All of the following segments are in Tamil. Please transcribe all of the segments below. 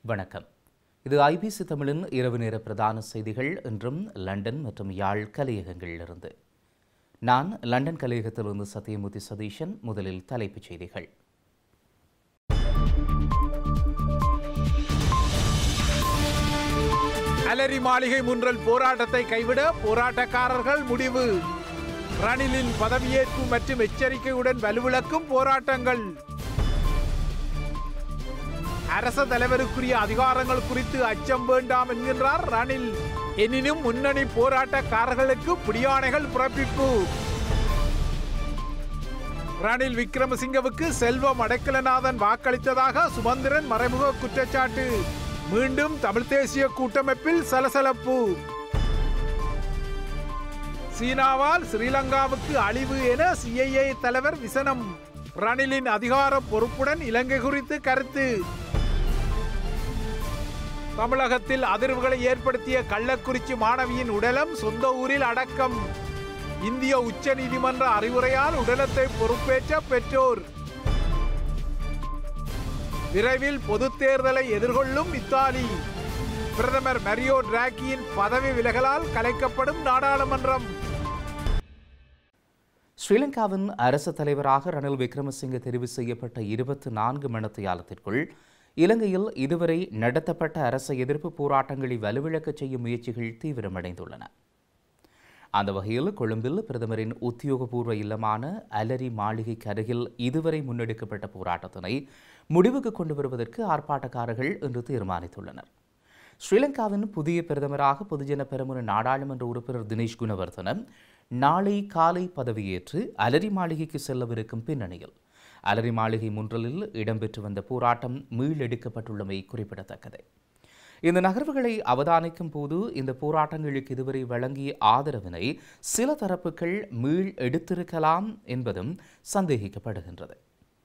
வணக்கம் இது ஐபிசி தமிழின் இரவு நேர பிரதான செய்திகள் இன்றும் லண்டன் மற்றும் யாழ் கலையகங்களிலிருந்து நான் லண்டன் கலையகத்திலிருந்து சத்தியமூர்த்தி சதீஷன் முதலில் தலைப்புச் செய்திகள் அலரி மாளிகை முன்றல் போராட்டத்தை கைவிட போராட்டக்காரர்கள் முடிவு ரணிலின் பதவியேற்பு மற்றும் எச்சரிக்கையுடன் வலுவிழக்கும் போராட்டங்கள் அரச தலைவருக்குரிய அதிகாரங்கள் குறித்து அச்சம் வேண்டாம் என்கின்றார் ரணில் எனினும் முன்னணி போராட்டக்காரர்களுக்கு பிடியாணைகள் பிறப்பிப்பு ரணில் விக்ரமசிங்கவுக்கு செல்வம் அடைக்கலநாதன் வாக்களித்ததாக சுமந்திரன் மறைமுக குற்றச்சாட்டு மீண்டும் தமிழ் தேசிய கூட்டமைப்பில் சலசலப்பு சீனாவால் ஸ்ரீலங்காவுக்கு அழிவு என சிஐஏ தலைவர் விசனம் ரணிலின் அதிகார பொறுப்புடன் இலங்கை குறித்து கருத்து தமிழகத்தில் அதிர்வுகளை ஏற்படுத்திய கள்ளக்குறிச்சி மாணவியின் உடலம் சொந்த ஊரில் அடக்கம் இந்திய உச்ச நீதிமன்ற அறிவுரையால் உடலத்தை பொறுப்பேற்ற பெற்றோர் விரைவில் பொதுத் தேர்தலை எதிர்கொள்ளும் இத்தாலி பிரதமர் மரியோ டிராக்கியின் பதவி விலகலால் கலைக்கப்படும் நாடாளுமன்றம் ஸ்ரீலங்காவின் அரசு தலைவராக ரணில் விக்ரமசிங்க தெரிவு செய்யப்பட்ட இருபத்தி நான்கு மணித்தியாலத்திற்குள் இலங்கையில் இதுவரை நடத்தப்பட்ட அரச எதிர்ப்பு போராட்டங்களை வலுவிழக்கச் செய்யும் முயற்சிகள் தீவிரமடைந்துள்ளன அந்த வகையில் கொழும்பில் பிரதமரின் உத்தியோகபூர்வ இல்லமான அலரி மாளிகைக்கு அருகில் இதுவரை முன்னெடுக்கப்பட்ட போராட்டத்தினை முடிவுக்கு கொண்டு வருவதற்கு ஆர்ப்பாட்டக்காரர்கள் இன்று தீர்மானித்துள்ளனர் ஸ்ரீலங்காவின் புதிய பிரதமராக பொதுஜன பெரமுன நாடாளுமன்ற உறுப்பினர் தினேஷ் குணவர்தன நாளை காலை பதவியேற்று அலரி மாளிகைக்கு செல்லவிருக்கும் பின்னணியில் அலரி மாளிகை முன்றலில் இடம்பெற்று வந்த போராட்டம் மீளெடுக்கப்பட்டுள்ளமை குறிப்பிடத்தக்கது இந்த நகர்வுகளை அவதானிக்கும் போது இந்த போராட்டங்களுக்கு இதுவரை வழங்கிய ஆதரவினை சில தரப்புகள் மீள் எடுத்திருக்கலாம் என்பதும் சந்தேகிக்கப்படுகின்றது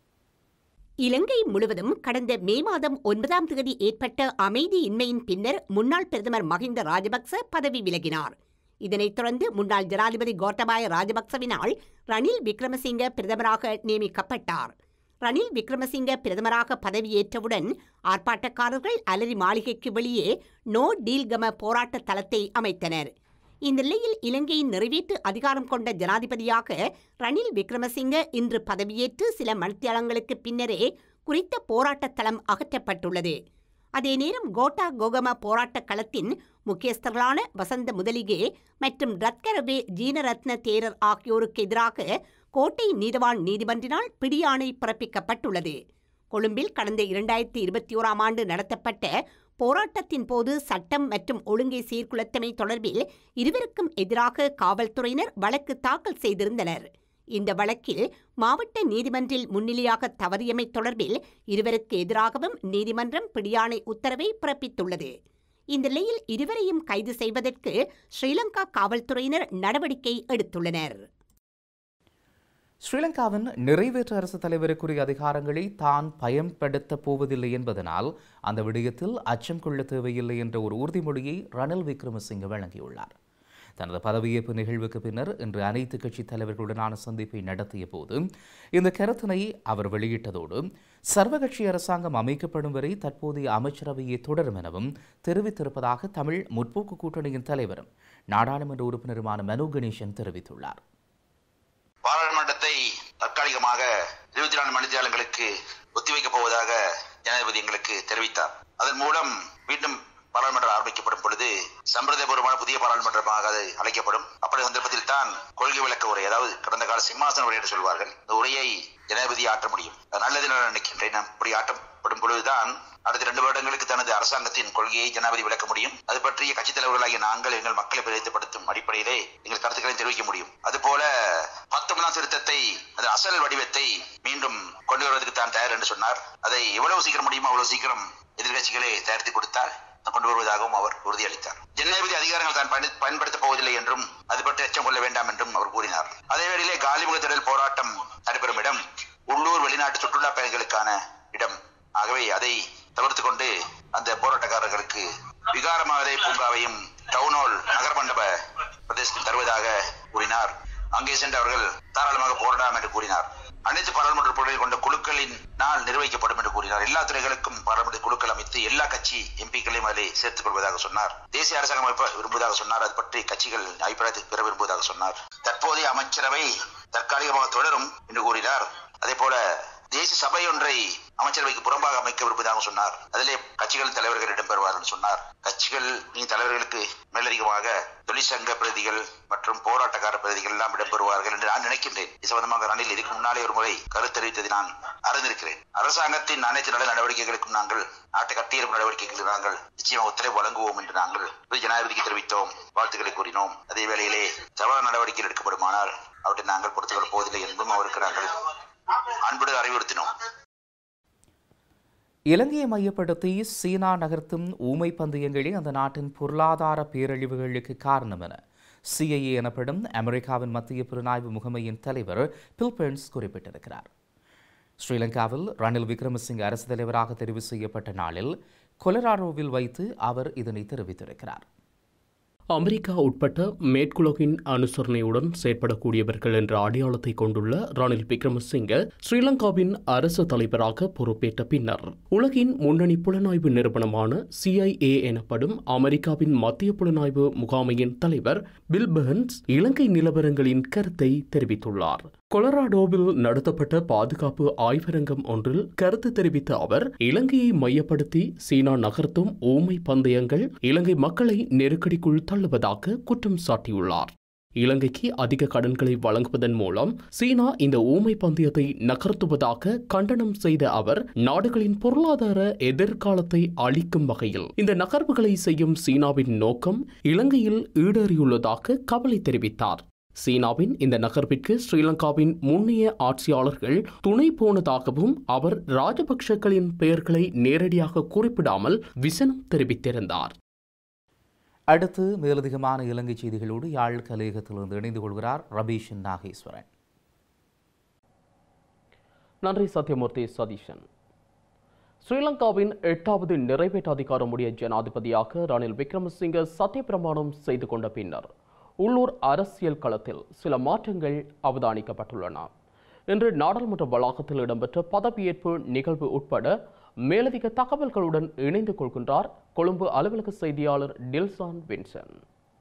இலங்கை முழுவதும் கடந்த மே மாதம் ஒன்பதாம் தேதி ஏற்பட்ட அமைதியின்மையின் பின்னர் முன்னாள் பிரதமர் மஹிந்த ராஜபக்ச பதவி விலகினார் இதனைத் தொடர்ந்து முன்னாள் ஜனாதிபதி கோட்டபாய ராஜபக்சவினால் ரணில் விக்ரமசிங்க பிரதமராக நியமிக்கப்பட்டார் ரணில் விக்ரமசிங்க பிரதமராக பதவியேற்றவுடன் ஆர்ப்பாட்டக்காரர்கள் அலரி மாளிகைக்கு வெளியே நோ டீல் கம போராட்ட தளத்தை அமைத்தனர் இந்த நிலையில் இலங்கையின் நிறைவேற்று அதிகாரம் கொண்ட ஜனாதிபதியாக ரணில் விக்ரமசிங்க இன்று பதவியேற்று சில மணித்தியாலங்களுக்கு பின்னரே குறித்த போராட்டத் தளம் அகற்றப்பட்டுள்ளது அதே நேரம் கோட்டா கோகம போராட்ட களத்தின் முக்கியஸ்தர்களான வசந்த முதலிகே மற்றும் ரத்கரவே ஜீனரத்ன தேரர் ஆகியோருக்கு எதிராக கோட்டை நீதவான் நீதிமன்றினால் பிடியாணை பிறப்பிக்கப்பட்டுள்ளது கொழும்பில் கடந்த இரண்டாயிரத்தி இருபத்தி ஓராம் ஆண்டு நடத்தப்பட்ட போராட்டத்தின் போது சட்டம் மற்றும் ஒழுங்கை சீர்குலைத்தமை தொடர்பில் இருவருக்கும் எதிராக காவல்துறையினர் வழக்கு தாக்கல் செய்திருந்தனர் இந்த வழக்கில் மாவட்ட நீதிமன்றில் முன்னிலையாக தவறியமை தொடர்பில் இருவருக்கு எதிராகவும் நீதிமன்றம் பிடியாணை உத்தரவை பிறப்பித்துள்ளது இந்த நிலையில் இருவரையும் கைது செய்வதற்கு ஸ்ரீலங்கா காவல்துறையினர் நடவடிக்கை எடுத்துள்ளனர் ஸ்ரீலங்காவின் நிறைவேற்று அரசு தலைவருக்குரிய அதிகாரங்களை தான் பயன்படுத்தப் போவதில்லை என்பதனால் அந்த விடயத்தில் அச்சம் கொள்ள தேவையில்லை என்ற ஒரு உறுதிமொழியை ரணில் விக்ரமசிங்க வழங்கியுள்ளார் தனது பதவியேற்பு நிகழ்வுக்கு பின்னர் இன்று அனைத்து கட்சி தலைவர்களுடனான சந்திப்பை நடத்திய போது இந்த கருத்தினை அவர் வெளியிட்டதோடு சர்வகட்சி அரசாங்கம் அமைக்கப்படும் வரை தற்போதைய அமைச்சரவையே தொடரும் எனவும் தெரிவித்திருப்பதாக தமிழ் முற்போக்கு கூட்டணியின் தலைவரும் நாடாளுமன்ற உறுப்பினருமான மனோ கணேசன் தெரிவித்துள்ளார் பாராளுமன்றத்தை தற்காலிகமாக இருபத்தி நாலு மணித்தியாலங்களுக்கு ஒத்திவைக்கப் போவதாக ஜனாதிபதி எங்களுக்கு தெரிவித்தார் அதன் மூலம் மீண்டும் பாராளுமன்றம் ஆரம்பிக்கப்படும் பொழுது சம்பிரதாயபூர்வமான புதிய பாராளுமன்றமாக அது அழைக்கப்படும் அப்படி சந்தர்ப்பத்தில் தான் கொள்கை விளக்க உரை அதாவது கடந்த கால சிம்மாசன உரை என்று சொல்வார்கள் இந்த உரையை ஜனாதிபதி ஆற்ற முடியும் அது நல்லது நான் நினைக்கின்றேன் அப்படி ஆற்றப்படும் பொழுதுதான் அடுத்த இரண்டு வருடங்களுக்கு தனது அரசாங்கத்தின் கொள்கையை ஜனாதிபதி விளக்க முடியும் அது பற்றிய கட்சித் தலைவர்களாகிய நாங்கள் எங்கள் மக்களை பிரதிப்படுத்தும் அடிப்படையிலே எங்கள் கருத்துக்களை தெரிவிக்க முடியும் அதுபோல பத்தொன்பதாம் திருத்தத்தை அது அசல் வடிவத்தை மீண்டும் கொண்டு வருவதற்கு தான் தயார் என்று சொன்னார் அதை எவ்வளவு சீக்கிரம் முடியுமோ அவ்வளவு சீக்கிரம் எதிர்கட்சிகளை தயாரித்து கொடுத்தால் கொண்டு வருவதாகவும் அவர் உறுதியளித்தார் ஜனாதிபதி அதிகாரங்கள் தான் பயன் பயன்படுத்தப் போவதில்லை என்றும் அது பற்றி அச்சம் கொள்ள வேண்டாம் என்றும் அவர் கூறினார் அதே வேளையிலே காலிமுக திடல் போராட்டம் நடைபெறும் இடம் உள்ளூர் வெளிநாட்டு சுற்றுலா பயணிகளுக்கான இடம் ஆகவே அதை தவிர்த்து கொண்டு அந்த போராட்டக்காரர்களுக்கு விகாரமாவதே பூங்காவையும் டவுன் ஹால் நகர மண்டப பிரதேசத்தில் தருவதாக கூறினார் அங்கே சென்று அவர்கள் தாராளமாக போராடலாம் என்று கூறினார் அனைத்து பாராளுமன்ற உறுப்பினர்கள் கொண்ட குழுக்களின் நாள் நிர்வகிக்கப்படும் என்று கூறினார் எல்லா துறைகளுக்கும் பாராளுமன்ற குழுக்கள் அமைத்து எல்லா கட்சி எம்பிக்களையும் அதில் சேர்த்துக் கொள்வதாக சொன்னார் தேசிய அரசாங்கம் அமைப்ப விரும்புவதாக சொன்னார் அது பற்றி கட்சிகள் அபிப்பிராயத்தை பெற விரும்புவதாக சொன்னார் தற்போதைய அமைச்சரவை தற்காலிகமாக தொடரும் என்று கூறினார் அதே போல தேசிய சபை ஒன்றை அமைச்சரவைக்கு புறம்பாக அமைக்க விரும்புவதாக சொன்னார் அதிலே கட்சிகளின் தலைவர்கள் இடம்பெறுவார் என்று சொன்னார் கட்சிகள் தலைவர்களுக்கு மேலதிகமாக தொழிற்சங்க பிரதிகள் மற்றும் போராட்டக்கார பிரதிகள் எல்லாம் இடம்பெறுவார்கள் என்று நான் நினைக்கின்றேன் இது சம்பந்தமாக ரணில் இதுக்கு முன்னாலே ஒரு முறை கருத்தறிவித்ததை நான் அறிந்திருக்கிறேன் அரசாங்கத்தின் அனைத்து நல நடவடிக்கைகளுக்கும் நாங்கள் நாட்டை கட்டியிருப்பு நடவடிக்கைகளுக்கு நாங்கள் நிச்சயமாக ஒத்துழைப்பு வழங்குவோம் என்று நாங்கள் ஜனாதிபதிக்கு தெரிவித்தோம் வாழ்த்துக்களை கூறினோம் அதே வேளையிலே சவால் நடவடிக்கைகள் எடுக்கப்படுமானால் அவற்றை நாங்கள் பொறுத்துக்கொள்ள போவதில்லை என்பதும் அவருக்கு நாங்கள் அன்புடன் அறிவுறுத்தினோம் இலங்கையை மையப்படுத்தி சீனா நகர்த்தும் ஊமை பந்தயங்களே அந்த நாட்டின் பொருளாதார பேரழிவுகளுக்கு காரணம் என சிஐஏ எனப்படும் அமெரிக்காவின் மத்திய புலனாய்வு முகமையின் தலைவர் பில்பெர்ன்ஸ் குறிப்பிட்டிருக்கிறார் ஸ்ரீலங்காவில் ரணில் விக்ரமசிங்க அரசு தலைவராக தெரிவு செய்யப்பட்ட நாளில் கொலராடோவில் வைத்து அவர் இதனை தெரிவித்திருக்கிறார் அமெரிக்கா உட்பட்ட மேற்குலகின் அனுசரணையுடன் செயற்படக்கூடியவர்கள் என்ற அடையாளத்தை கொண்டுள்ள ரணில் விக்ரமசிங்க ஸ்ரீலங்காவின் அரசு தலைவராக பொறுப்பேற்ற பின்னர் உலகின் முன்னணி புலனாய்வு நிறுவனமான சிஐஏ எனப்படும் அமெரிக்காவின் மத்திய புலனாய்வு முகாமையின் தலைவர் பில் பெர்ன்ஸ் இலங்கை நிலவரங்களின் கருத்தை தெரிவித்துள்ளார் கொலராடோவில் நடத்தப்பட்ட பாதுகாப்பு ஆய்வரங்கம் ஒன்றில் கருத்து தெரிவித்த அவர் இலங்கையை மையப்படுத்தி சீனா நகர்த்தும் ஊமை பந்தயங்கள் இலங்கை மக்களை நெருக்கடிக்குள் தள்ளுவதாக குற்றம் சாட்டியுள்ளார் இலங்கைக்கு அதிக கடன்களை வழங்குவதன் மூலம் சீனா இந்த ஊமை பந்தயத்தை நகர்த்துவதாக கண்டனம் செய்த அவர் நாடுகளின் பொருளாதார எதிர்காலத்தை அளிக்கும் வகையில் இந்த நகர்வுகளை செய்யும் சீனாவின் நோக்கம் இலங்கையில் ஈடேறியுள்ளதாக கவலை தெரிவித்தார் சீனாவின் இந்த நகர்விற்கு ஸ்ரீலங்காவின் முன்னைய ஆட்சியாளர்கள் துணை போனதாகவும் அவர் ராஜபக்ஷக்களின் பெயர்களை நேரடியாக குறிப்பிடாமல் விசனம் தெரிவித்திருந்தார் அடுத்து மேலதிகமான இலங்கை செய்திகளோடு யாழ் கலையகத்திலிருந்து இணைந்து கொள்கிறார் ரபீஷன் நாகேஸ்வரன் நன்றி சத்யமூர்த்தி சதீஷன் ஸ்ரீலங்காவின் எட்டாவது நிறைவேற்ற அதிகாரமுடைய ஜனாதிபதியாக ரணில் விக்ரமசிங்க சத்தியப்பிரமாணம் செய்து கொண்ட பின்னர் உள்ளூர் அரசியல் களத்தில் சில மாற்றங்கள் அவதானிக்கப்பட்டுள்ளன இன்று நாடாளுமன்ற வளாகத்தில் இடம்பெற்ற பதவியேற்பு நிகழ்வு உட்பட மேலதிக தகவல்களுடன் இணைந்து கொள்கின்றார் கொழும்பு அலுவலக செய்தியாளர் டில்சான் வின்சன்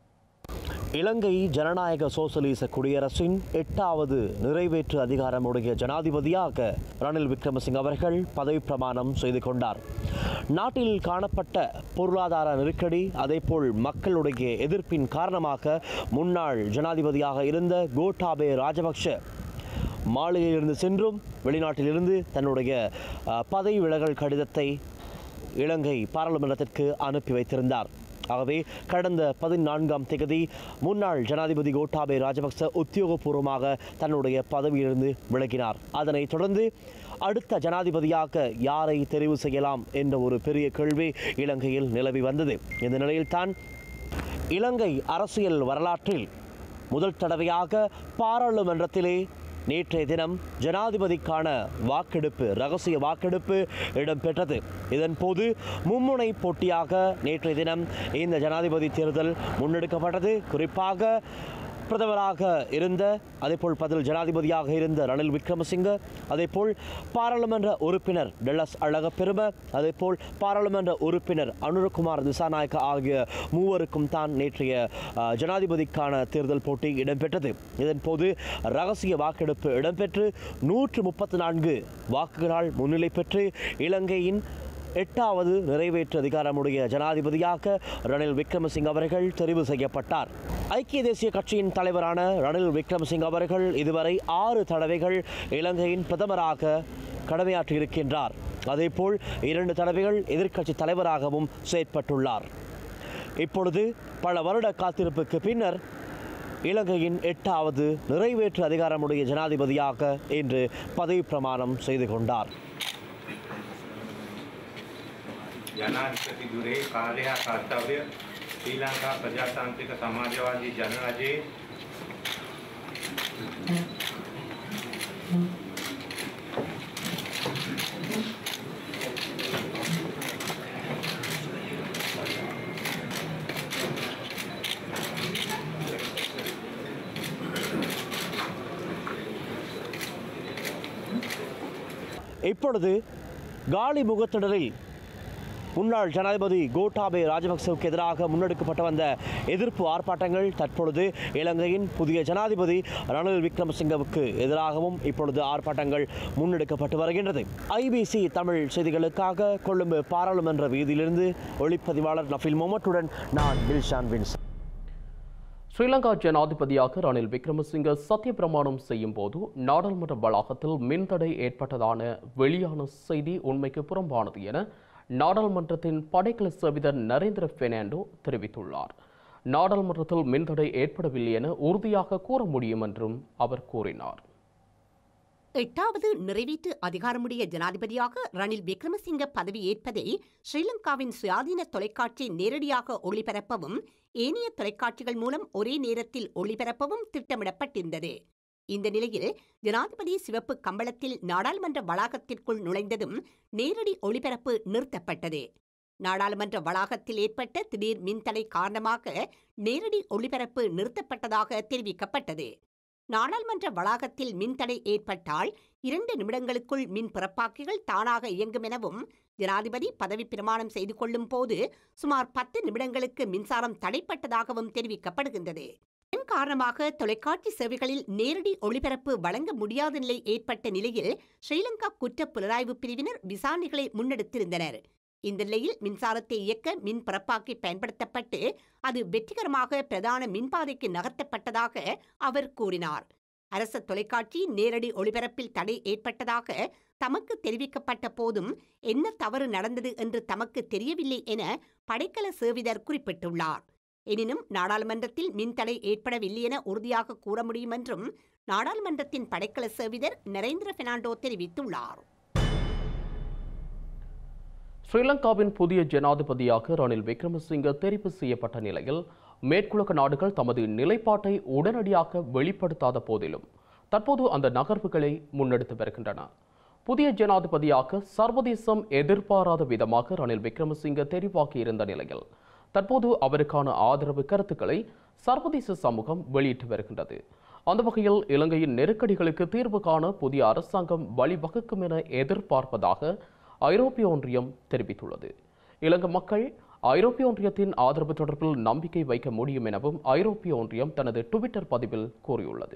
இலங்கை ஜனநாயக சோசலிச குடியரசின் எட்டாவது நிறைவேற்று அதிகாரமுடைய ஜனாதிபதியாக ரணில் விக்ரமசிங்க அவர்கள் பதவி பிரமாணம் செய்து கொண்டார் நாட்டில் காணப்பட்ட பொருளாதார நெருக்கடி அதேபோல் மக்களுடைய எதிர்ப்பின் காரணமாக முன்னாள் ஜனாதிபதியாக இருந்த கோட்டாபே ராஜபக்ஷ மாளிகையிலிருந்து சென்றும் வெளிநாட்டிலிருந்து தன்னுடைய அஹ், பதவி விலகல் கடிதத்தை இலங்கை பாராளுமன்றத்திற்கு அனுப்பி வைத்திருந்தார் ஆகவே கடந்த பதினான்காம் தேதி முன்னாள் ஜனாதிபதி கோட்டாபே ராஜபக்ச உத்தியோகபூர்வமாக தன்னுடைய பதவியிலிருந்து விலகினார் அதனைத் தொடர்ந்து அடுத்த ஜனாதிபதியாக யாரை தெரிவு செய்யலாம் என்ற ஒரு பெரிய கேள்வி இலங்கையில் நிலவி வந்தது இந்த நிலையில்தான் இலங்கை அரசியல் வரலாற்றில் முதல் தடவையாக பாராளுமன்றத்திலே நேற்றைய தினம் ஜனாதிபதிக்கான வாக்கெடுப்பு ரகசிய வாக்கெடுப்பு இடம்பெற்றது இதன் போது மும்முனை போட்டியாக நேற்றைய தினம் இந்த ஜனாதிபதி தேர்தல் முன்னெடுக்கப்பட்டது குறிப்பாக பிரதமராக இருந்த அதேபோல் பதில் ஜனாதிபதியாக இருந்த ரணில் விக்ரமசிங்க அதேபோல் பாராளுமன்ற உறுப்பினர் டெல்லஸ் அழகப்பெரும அதேபோல் பாராளுமன்ற உறுப்பினர் அனுரகுமார் திசாநாயக்க ஆகிய மூவருக்கும் தான் நேற்றைய அஹ், ஜனாதிபதிக்கான தேர்தல் போட்டி இடம்பெற்றது இதன் போது ரகசிய வாக்கெடுப்பு இடம்பெற்று நூற்று முப்பத்தி நான்கு வாக்குகளால் முன்னிலை பெற்று இலங்கையின் எட்டாவது நிறைவேற்று அதிகாரமுடைய ஜனாதிபதியாக ரணில் விக்ரமசிங்க அவர்கள் தெரிவு செய்யப்பட்டார் ஐக்கிய தேசிய கட்சியின் தலைவரான ரணில் விக்ரமசிங்க அவர்கள் இதுவரை ஆறு தடவைகள் இலங்கையின் பிரதமராக கடமையாற்றியிருக்கின்றார் அதேபோல் இரண்டு தடவைகள் எதிர்க்கட்சி தலைவராகவும் செயற்பட்டுள்ளார் இப்பொழுது பல வருட காத்திருப்புக்கு பின்னர் இலங்கையின் எட்டாவது நிறைவேற்று அதிகாரமுடைய ஜனாதிபதியாக இன்று பதவி பிரமாணம் செய்து கொண்டார் ජනාධිපති දුරේ කාර්යයා කර්තව්‍ය ශ්‍රී ලංකා ප්‍රජාතාන්ත්‍රික සමාජවාදී ජනරජයේ இப்பொழுது காலி முகத்திடலில் முன்னாள் ஜனாதிபதி கோட்டாபே ராஜபக்சவுக்கு எதிராக முன்னெடுக்கப்பட்டு வந்த எதிர்ப்பு ஆர்ப்பாட்டங்கள் தற்பொழுது இலங்கையின் புதிய ஜனாதிபதி ரணில் விக்ரமசிங்கவுக்கு எதிராகவும் இப்பொழுது ஆர்ப்பாட்டங்கள் முன்னெடுக்கப்பட்டு வருகின்றது ஐபிசி தமிழ் செய்திகளுக்காக கொழும்பு பாராளுமன்ற வீதியிலிருந்து ஒளிப்பதிவாளர் நஃபில் மொமட்டுடன் நான் பில்ஷான் வின்ஸ் ஸ்ரீலங்கா ஜனாதிபதியாக ரணில் விக்ரமசிங்க சத்திய பிரமாணம் செய்யும் போது நாடாளுமன்ற வளாகத்தில் மின்தடை ஏற்பட்டதான வெளியான செய்தி உண்மைக்கு புறம்பானது என நாடாளுமன்றத்தின் படைக்கல சேவிதர் நரேந்திர பெர்னாண்டோ தெரிவித்துள்ளார் நாடாளுமன்றத்தில் மின்தடை ஏற்படவில்லை என உறுதியாக கூற முடியும் என்றும் அவர் கூறினார் எட்டாவது நிறைவேற்று அதிகாரமுடைய ஜனாதிபதியாக ரணில் விக்ரமசிங்க பதவி ஏற்பதை ஸ்ரீலங்காவின் சுயாதீன தொலைக்காட்சி நேரடியாக ஒளிபரப்பவும் ஏனைய தொலைக்காட்சிகள் மூலம் ஒரே நேரத்தில் ஒளிபரப்பவும் திட்டமிடப்பட்டிருந்தது இந்த நிலையில் ஜனாதிபதி சிவப்பு கம்பளத்தில் நாடாளுமன்ற வளாகத்திற்குள் நுழைந்ததும் நேரடி ஒளிபரப்பு நிறுத்தப்பட்டது நாடாளுமன்ற வளாகத்தில் ஏற்பட்ட திடீர் மின்தடை காரணமாக நேரடி ஒளிபரப்பு நிறுத்தப்பட்டதாக தெரிவிக்கப்பட்டது நாடாளுமன்ற வளாகத்தில் மின்தடை ஏற்பட்டால் இரண்டு நிமிடங்களுக்குள் மின் பிறப்பாக்கிகள் தானாக இயங்கும் எனவும் ஜனாதிபதி பதவி பிரமாணம் செய்து கொள்ளும் போது சுமார் பத்து நிமிடங்களுக்கு மின்சாரம் தடைப்பட்டதாகவும் தெரிவிக்கப்படுகின்றது இதன் காரணமாக தொலைக்காட்சி சேவைகளில் நேரடி ஒளிபரப்பு வழங்க முடியாத நிலை ஏற்பட்ட நிலையில் ஸ்ரீலங்கா குற்ற புலனாய்வு பிரிவினர் விசாரணைகளை முன்னெடுத்திருந்தனர் இந்த நிலையில் மின்சாரத்தை இயக்க மின் பரப்பாக்கி பயன்படுத்தப்பட்டு அது வெற்றிகரமாக பிரதான மின்பாதைக்கு நகர்த்தப்பட்டதாக அவர் கூறினார் அரச தொலைக்காட்சி நேரடி ஒளிபரப்பில் தடை ஏற்பட்டதாக தமக்கு தெரிவிக்கப்பட்ட போதும் என்ன தவறு நடந்தது என்று தமக்கு தெரியவில்லை என படைக்கல சேவிதர் குறிப்பிட்டுள்ளார் எனினும் நாடாளுமன்றத்தில் மின்தடை ஏற்படவில்லை என உறுதியாக கூற முடியும் என்றும் நாடாளுமன்றத்தின் படைக்கல சேவிதர் நரேந்திர பெர்னாண்டோ தெரிவித்துள்ளார் ஸ்ரீலங்காவின் புதிய ஜனாதிபதியாக ரணில் விக்ரமசிங்க தெரிவு செய்யப்பட்ட நிலையில் மேற்குலக நாடுகள் தமது நிலைப்பாட்டை உடனடியாக வெளிப்படுத்தாத போதிலும் தற்போது அந்த நகர்வுகளை முன்னெடுத்து வருகின்றன புதிய ஜனாதிபதியாக சர்வதேசம் எதிர்பாராத விதமாக ரணில் விக்ரமசிங்க தெரிவாகியிருந்த நிலையில் தற்போது அவருக்கான ஆதரவு கருத்துக்களை சர்வதேச சமூகம் வெளியிட்டு வருகின்றது அந்த வகையில் இலங்கையின் நெருக்கடிகளுக்கு தீர்வு காண புதிய அரசாங்கம் வழிவகுக்கும் என எதிர்பார்ப்பதாக ஐரோப்பிய ஒன்றியம் தெரிவித்துள்ளது இலங்கை மக்கள் ஐரோப்பிய ஒன்றியத்தின் ஆதரவு தொடர்பில் நம்பிக்கை வைக்க முடியும் எனவும் ஐரோப்பிய ஒன்றியம் தனது டுவிட்டர் பதிவில் கூறியுள்ளது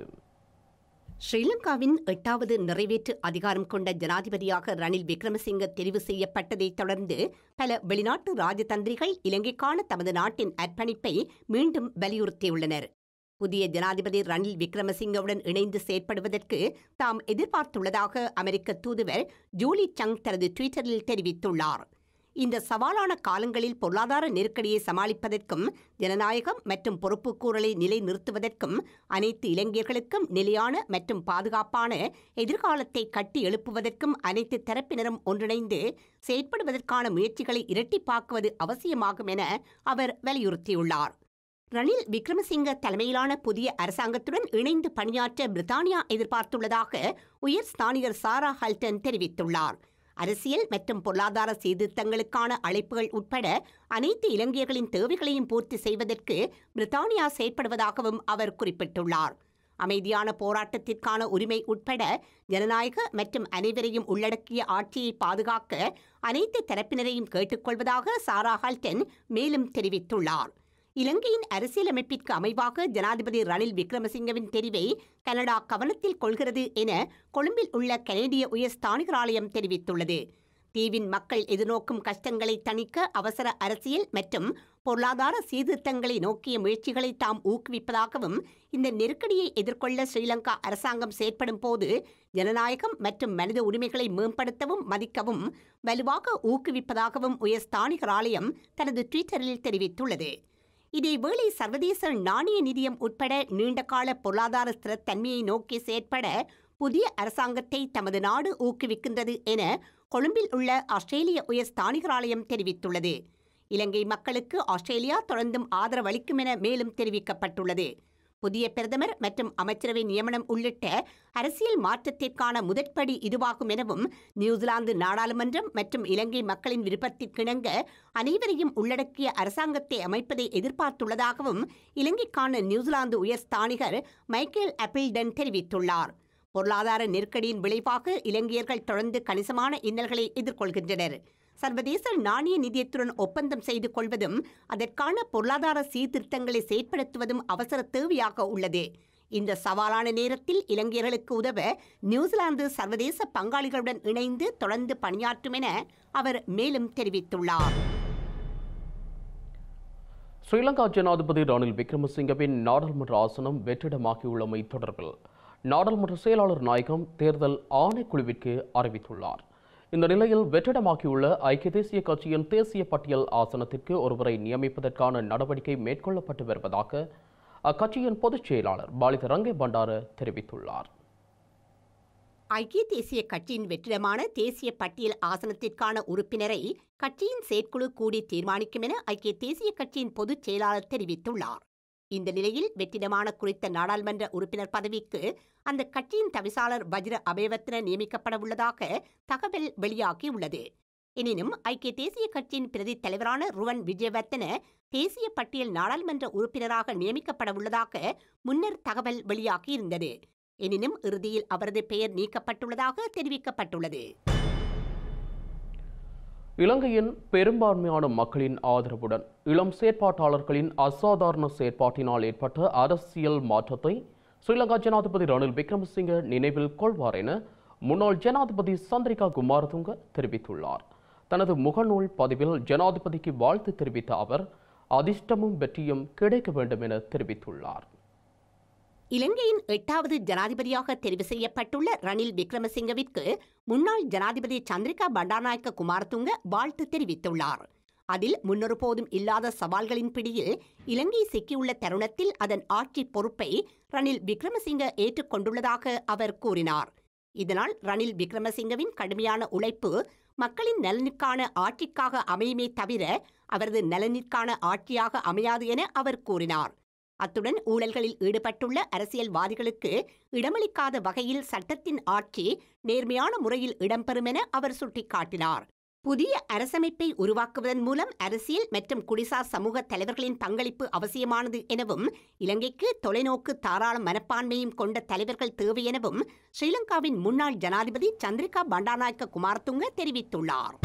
ஸ்ரீலங்காவின் எட்டாவது நிறைவேற்று அதிகாரம் கொண்ட ஜனாதிபதியாக ரணில் விக்ரமசிங்க தெரிவு செய்யப்பட்டதைத் தொடர்ந்து பல வெளிநாட்டு ராஜதந்திரிகள் இலங்கைக்கான தமது நாட்டின் அர்ப்பணிப்பை மீண்டும் வலியுறுத்தியுள்ளனர் புதிய ஜனாதிபதி ரணில் விக்ரமசிங்கவுடன் இணைந்து செயற்படுவதற்கு தாம் எதிர்பார்த்துள்ளதாக அமெரிக்க தூதுவர் ஜூலி சங் தனது ட்விட்டரில் தெரிவித்துள்ளார் இந்த சவாலான காலங்களில் பொருளாதார நெருக்கடியை சமாளிப்பதற்கும் ஜனநாயகம் மற்றும் பொறுப்புக்கூறலை நிலைநிறுத்துவதற்கும் அனைத்து இளைஞர்களுக்கும் நிலையான மற்றும் பாதுகாப்பான எதிர்காலத்தை கட்டி எழுப்புவதற்கும் அனைத்து தரப்பினரும் ஒன்றிணைந்து செயற்படுவதற்கான முயற்சிகளை இரட்டிப்பாக்குவது அவசியமாகும் என அவர் வலியுறுத்தியுள்ளார் ரணில் விக்ரமசிங்க தலைமையிலான புதிய அரசாங்கத்துடன் இணைந்து பணியாற்ற பிரித்தானியா எதிர்பார்த்துள்ளதாக உயர் ஸ்தானிகர் சாரா ஹல்டன் தெரிவித்துள்ளார் அரசியல் மற்றும் பொருளாதார சீர்திருத்தங்களுக்கான அழைப்புகள் உட்பட அனைத்து இலங்கையர்களின் தேவைகளையும் பூர்த்தி செய்வதற்கு பிரித்தானியா செயற்படுவதாகவும் அவர் குறிப்பிட்டுள்ளார் அமைதியான போராட்டத்திற்கான உரிமை உட்பட ஜனநாயக மற்றும் அனைவரையும் உள்ளடக்கிய ஆட்சியை பாதுகாக்க அனைத்து தரப்பினரையும் கேட்டுக்கொள்வதாக சாரா ஹல்டன் மேலும் தெரிவித்துள்ளார் இலங்கையின் அரசியலமைப்பிற்கு அமைவாக ஜனாதிபதி ரணில் விக்ரமசிங்கவின் தெரிவை கனடா கவனத்தில் கொள்கிறது என கொழும்பில் உள்ள கனேடிய உயர்ஸ்தானிகர் ஆலயம் தெரிவித்துள்ளது தீவின் மக்கள் எதிர்நோக்கும் கஷ்டங்களை தணிக்க அவசர அரசியல் மற்றும் பொருளாதார சீர்திருத்தங்களை நோக்கிய முயற்சிகளை தாம் ஊக்குவிப்பதாகவும் இந்த நெருக்கடியை எதிர்கொள்ள ஸ்ரீலங்கா அரசாங்கம் செயற்படும் போது ஜனநாயகம் மற்றும் மனித உரிமைகளை மேம்படுத்தவும் மதிக்கவும் வலுவாக ஊக்குவிப்பதாகவும் உயர்ஸ்தானிகர் ஆலயம் தனது ட்விட்டரில் தெரிவித்துள்ளது இதேவேளை சர்வதேச நாணய நிதியம் உட்பட நீண்டகால பொருளாதார ஸ்திரத்தன்மையை நோக்கி செயற்பட புதிய அரசாங்கத்தை தமது நாடு ஊக்குவிக்கின்றது என கொழும்பில் உள்ள ஆஸ்திரேலிய உயர் ஸ்தானிகர் ஆலயம் தெரிவித்துள்ளது இலங்கை மக்களுக்கு ஆஸ்திரேலியா தொடர்ந்தும் ஆதரவளிக்கும் என மேலும் தெரிவிக்கப்பட்டுள்ளது புதிய பிரதமர் மற்றும் அமைச்சரவை நியமனம் உள்ளிட்ட அரசியல் மாற்றத்திற்கான முதற்படி இதுவாகும் எனவும் நியூசிலாந்து நாடாளுமன்றம் மற்றும் இலங்கை மக்களின் விருப்பத்திற்கிணங்க அனைவரையும் உள்ளடக்கிய அரசாங்கத்தை அமைப்பதை எதிர்பார்த்துள்ளதாகவும் இலங்கைக்கான நியூசிலாந்து உயர் ஸ்தானிகர் மைக்கேல் அப்பிள்டன் தெரிவித்துள்ளார் பொருளாதார நெருக்கடியின் விளைவாக இலங்கையர்கள் தொடர்ந்து கணிசமான இன்னல்களை எதிர்கொள்கின்றனர் சர்வதேச நாணய நிதியத்துடன் ஒப்பந்தம் செய்து கொள்வதும் அதற்கான பொருளாதார சீர்திருத்தங்களை செயற்படுத்துவதும் அவசர தேவையாக உள்ளது இந்த சவாலான நேரத்தில் இலங்கையர்களுக்கு உதவ நியூசிலாந்து சர்வதேச பங்காளிகளுடன் இணைந்து தொடர்ந்து பணியாற்றும் என அவர் மேலும் தெரிவித்துள்ளார் ஸ்ரீலங்கா ஜனாதிபதி ரணில் விக்ரமசிங்கவின் நாடாளுமன்ற ஆசனம் வெற்றிடமாகியுள்ளமை தொடர்பில் நாடாளுமன்ற செயலாளர் நாயகம் தேர்தல் ஆணைக்குழுவிற்கு அறிவித்துள்ளார் இந்த நிலையில் வெற்றிடமாகியுள்ள ஐக்கிய தேசிய கட்சியின் தேசிய பட்டியல் ஆசனத்திற்கு ஒருவரை நியமிப்பதற்கான நடவடிக்கை மேற்கொள்ளப்பட்டு வருவதாக அக்கட்சியின் பொதுச் செயலாளர் பாலித ரங்கே பண்டார தெரிவித்துள்ளார் ஐக்கிய தேசிய கட்சியின் வெற்றிடமான தேசிய பட்டியல் ஆசனத்திற்கான உறுப்பினரை கட்சியின் செயற்குழு கூடி தீர்மானிக்கும் என ஐக்கிய தேசிய கட்சியின் பொதுச் செயலாளர் தெரிவித்துள்ளார் இந்த நிலையில் வெற்றிடமான குறித்த நாடாளுமன்ற உறுப்பினர் பதவிக்கு அந்த கட்சியின் தவிசாளர் வஜ்ர அபேவர்த்தன நியமிக்கப்பட உள்ளதாக தகவல் வெளியாகியுள்ளது எனினும் ஐக்கிய தேசிய கட்சியின் பிரதி தலைவரான ருவன் விஜயவர்த்தன தேசிய பட்டியல் நாடாளுமன்ற உறுப்பினராக நியமிக்கப்பட உள்ளதாக முன்னர் தகவல் வெளியாகியிருந்தது எனினும் இறுதியில் அவரது பெயர் நீக்கப்பட்டுள்ளதாக தெரிவிக்கப்பட்டுள்ளது இலங்கையின் பெரும்பான்மையான மக்களின் ஆதரவுடன் இளம் செயற்பாட்டாளர்களின் அசாதாரண செயற்பாட்டினால் ஏற்பட்ட அரசியல் மாற்றத்தை ஸ்ரீலங்கா ஜனாதிபதி ரணில் விக்ரமசிங்க நினைவில் கொள்வார் என முன்னாள் ஜனாதிபதி சந்திரிகா குமாரதுங்க தெரிவித்துள்ளார் தனது முகநூல் பதிவில் ஜனாதிபதிக்கு வாழ்த்து தெரிவித்த அவர் அதிர்ஷ்டமும் வெற்றியும் கிடைக்க வேண்டும் என தெரிவித்துள்ளார் இலங்கையின் எட்டாவது ஜனாதிபதியாக தெரிவு செய்யப்பட்டுள்ள ரணில் விக்ரமசிங்கவிற்கு முன்னாள் ஜனாதிபதி சந்திரிகா பண்டாநாயக்க குமாரதுங்க வாழ்த்து தெரிவித்துள்ளார் அதில் முன்னொருபோதும் இல்லாத சவால்களின் பிடியில் இலங்கை சிக்கியுள்ள தருணத்தில் அதன் ஆட்சி பொறுப்பை ரணில் விக்ரமசிங்க ஏற்றுக்கொண்டுள்ளதாக அவர் கூறினார் இதனால் ரணில் விக்ரமசிங்கவின் கடுமையான உழைப்பு மக்களின் நலனுக்கான ஆட்சிக்காக அமையுமே தவிர அவரது நலனிற்கான ஆட்சியாக அமையாது என அவர் கூறினார் அத்துடன் ஊழல்களில் ஈடுபட்டுள்ள அரசியல்வாதிகளுக்கு இடமளிக்காத வகையில் சட்டத்தின் ஆட்சி நேர்மையான முறையில் இடம்பெறும் என அவர் சுட்டிக்காட்டினார் புதிய அரசமைப்பை உருவாக்குவதன் மூலம் அரசியல் மற்றும் குடிசார் சமூக தலைவர்களின் பங்களிப்பு அவசியமானது எனவும் இலங்கைக்கு தொலைநோக்கு தாராள மனப்பான்மையும் கொண்ட தலைவர்கள் தேவை எனவும் ஸ்ரீலங்காவின் முன்னாள் ஜனாதிபதி சந்திரிகா பண்டாநாயக்க குமாரதுங்க தெரிவித்துள்ளார்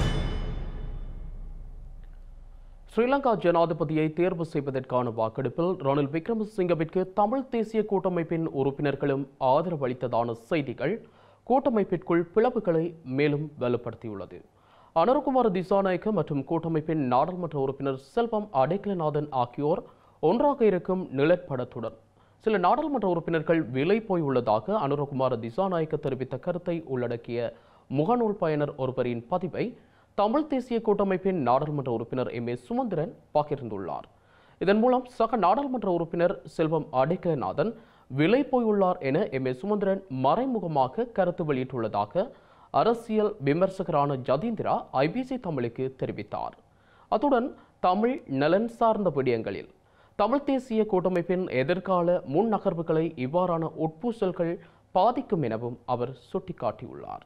ஸ்ரீலங்கா ஜனாதிபதியை தேர்வு செய்வதற்கான வாக்கெடுப்பில் ரணில் விக்ரமசிங்கவிற்கு தமிழ் தேசிய கூட்டமைப்பின் உறுப்பினர்களும் ஆதரவு அளித்ததான செய்திகள் கூட்டமைப்பிற்குள் பிளவுகளை மேலும் வலுப்படுத்தியுள்ளது அனுரகுமார திசாநாயக்க மற்றும் கூட்டமைப்பின் நாடாளுமன்ற உறுப்பினர் செல்வம் அடைக்கலநாதன் ஆகியோர் ஒன்றாக இருக்கும் நிழற்படத்துடன் சில நாடாளுமன்ற உறுப்பினர்கள் விலை போய் உள்ளதாக அனுரகுமார திசாநாயக்க தெரிவித்த கருத்தை உள்ளடக்கிய முகநூல் பயனர் ஒருவரின் பதிவை தமிழ் தேசிய கூட்டமைப்பின் நாடாளுமன்ற உறுப்பினர் எம் ஏ சுமந்திரன் பகிர்ந்துள்ளார் இதன் மூலம் சக நாடாளுமன்ற உறுப்பினர் செல்வம் அடைக்கலநாதன் விலை போயுள்ளார் என எம் ஏ சுமந்திரன் மறைமுகமாக கருத்து வெளியிட்டுள்ளதாக அரசியல் விமர்சகரான ஜதீந்திரா ஐபிசி தமிழுக்கு தெரிவித்தார் அத்துடன் தமிழ் நலன் சார்ந்த விடயங்களில் தமிழ் தேசிய கூட்டமைப்பின் எதிர்கால முன் நகர்வுகளை இவ்வாறான உட்பூசல்கள் பாதிக்கும் எனவும் அவர் சுட்டிக்காட்டியுள்ளார்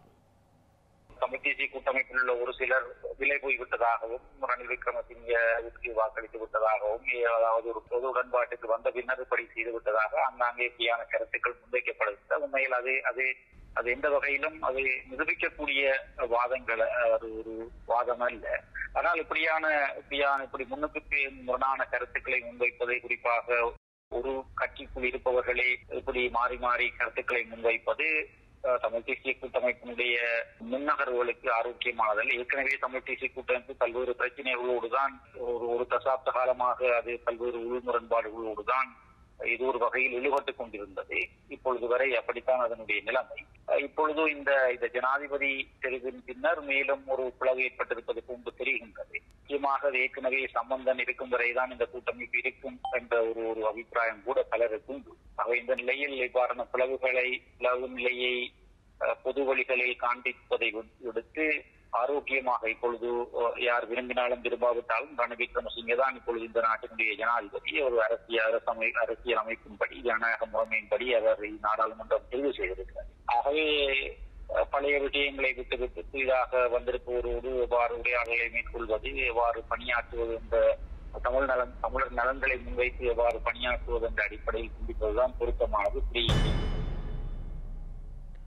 தமிழ் தேசிய கூட்டமைப்பில் உள்ள ஒரு சிலர் விலை போய்விட்டதாகவும் ரணில் விக்ரமசிங்கவுக்கு வாக்களித்து விட்டதாகவும் அதாவது ஒரு பொது உடன்பாட்டுக்கு வந்த பின்னர் இப்படி செய்து விட்டதாக அங்காங்கே இப்படியான கருத்துக்கள் முன்வைக்கப்படுகின்ற உண்மையில் அது அது அது எந்த வகையிலும் அது நிரூபிக்கக்கூடிய வாதங்கள் அது ஒரு வாதம் அல்ல ஆனால் இப்படியான இப்படியான இப்படி முன்னுக்கு முரணான கருத்துக்களை முன்வைப்பதை குறிப்பாக ஒரு கட்சிக்குள் இருப்பவர்களே இப்படி மாறி மாறி கருத்துக்களை முன்வைப்பது தமிழ் தேசிய கூட்டமைப்பினுடைய முன்னகர்வுகளுக்கு ஆரோக்கியமானதல்ல ஏற்கனவே தமிழ் தேசிய கூட்டமைப்பு பல்வேறு பிரச்சனைகளோடு தான் ஒரு ஒரு தசாப்த காலமாக அது பல்வேறு உள் முரண்பாடுகளோடு தான் இது ஒரு வகையில் இழுபட்டுக் கொண்டிருந்தது இப்பொழுது வரை அப்படித்தான் அதனுடைய நிலைமை இப்பொழுது இந்த இந்த ஜனாதிபதி தெரிவின் பின்னர் மேலும் ஒரு பிளவு ஏற்பட்டிருப்பது போன்று தெரிகின்றது முக்கியமாக ஏற்கனவே சம்பந்தன் இருக்கும் வரைதான் இந்த கூட்டமைப்பு இருக்கும் என்ற ஒரு ஒரு அபிப்பிராயம் கூட பலருக்கு உண்டு ஆக இந்த நிலையில் இவ்வாறான பிளவுகளை பிளவு நிலையை பொது வழிகளில் காண்பிப்பதை விடுத்து ஆரோக்கியமாக இப்பொழுது யார் விரும்பினாலும் விரும்பாவிட்டாலும் ரணில் விக்ரமசிங்கே தான் இப்பொழுது இந்த நாட்டினுடைய ஜனாதிபதி ஒரு அரசியல் அரசமை அரசியல் அமைப்பின்படி ஜனநாயக முறைமையின்படி அவர் நாடாளுமன்றம் தெரிவு செய்திருக்கிறார் ஆகவே பழைய விஷயங்களை விட்டு விட்டு புதிதாக வந்திருப்பவரோடு எவ்வாறு உரையாடலை மேற்கொள்வது எவ்வாறு பணியாற்றுவது என்ற தமிழ் நலன் தமிழர் நலன்களை முன்வைத்து எவ்வாறு பணியாற்றுவது என்ற அடிப்படையில் சிந்திப்பதுதான் பொருத்தமானது புரியும்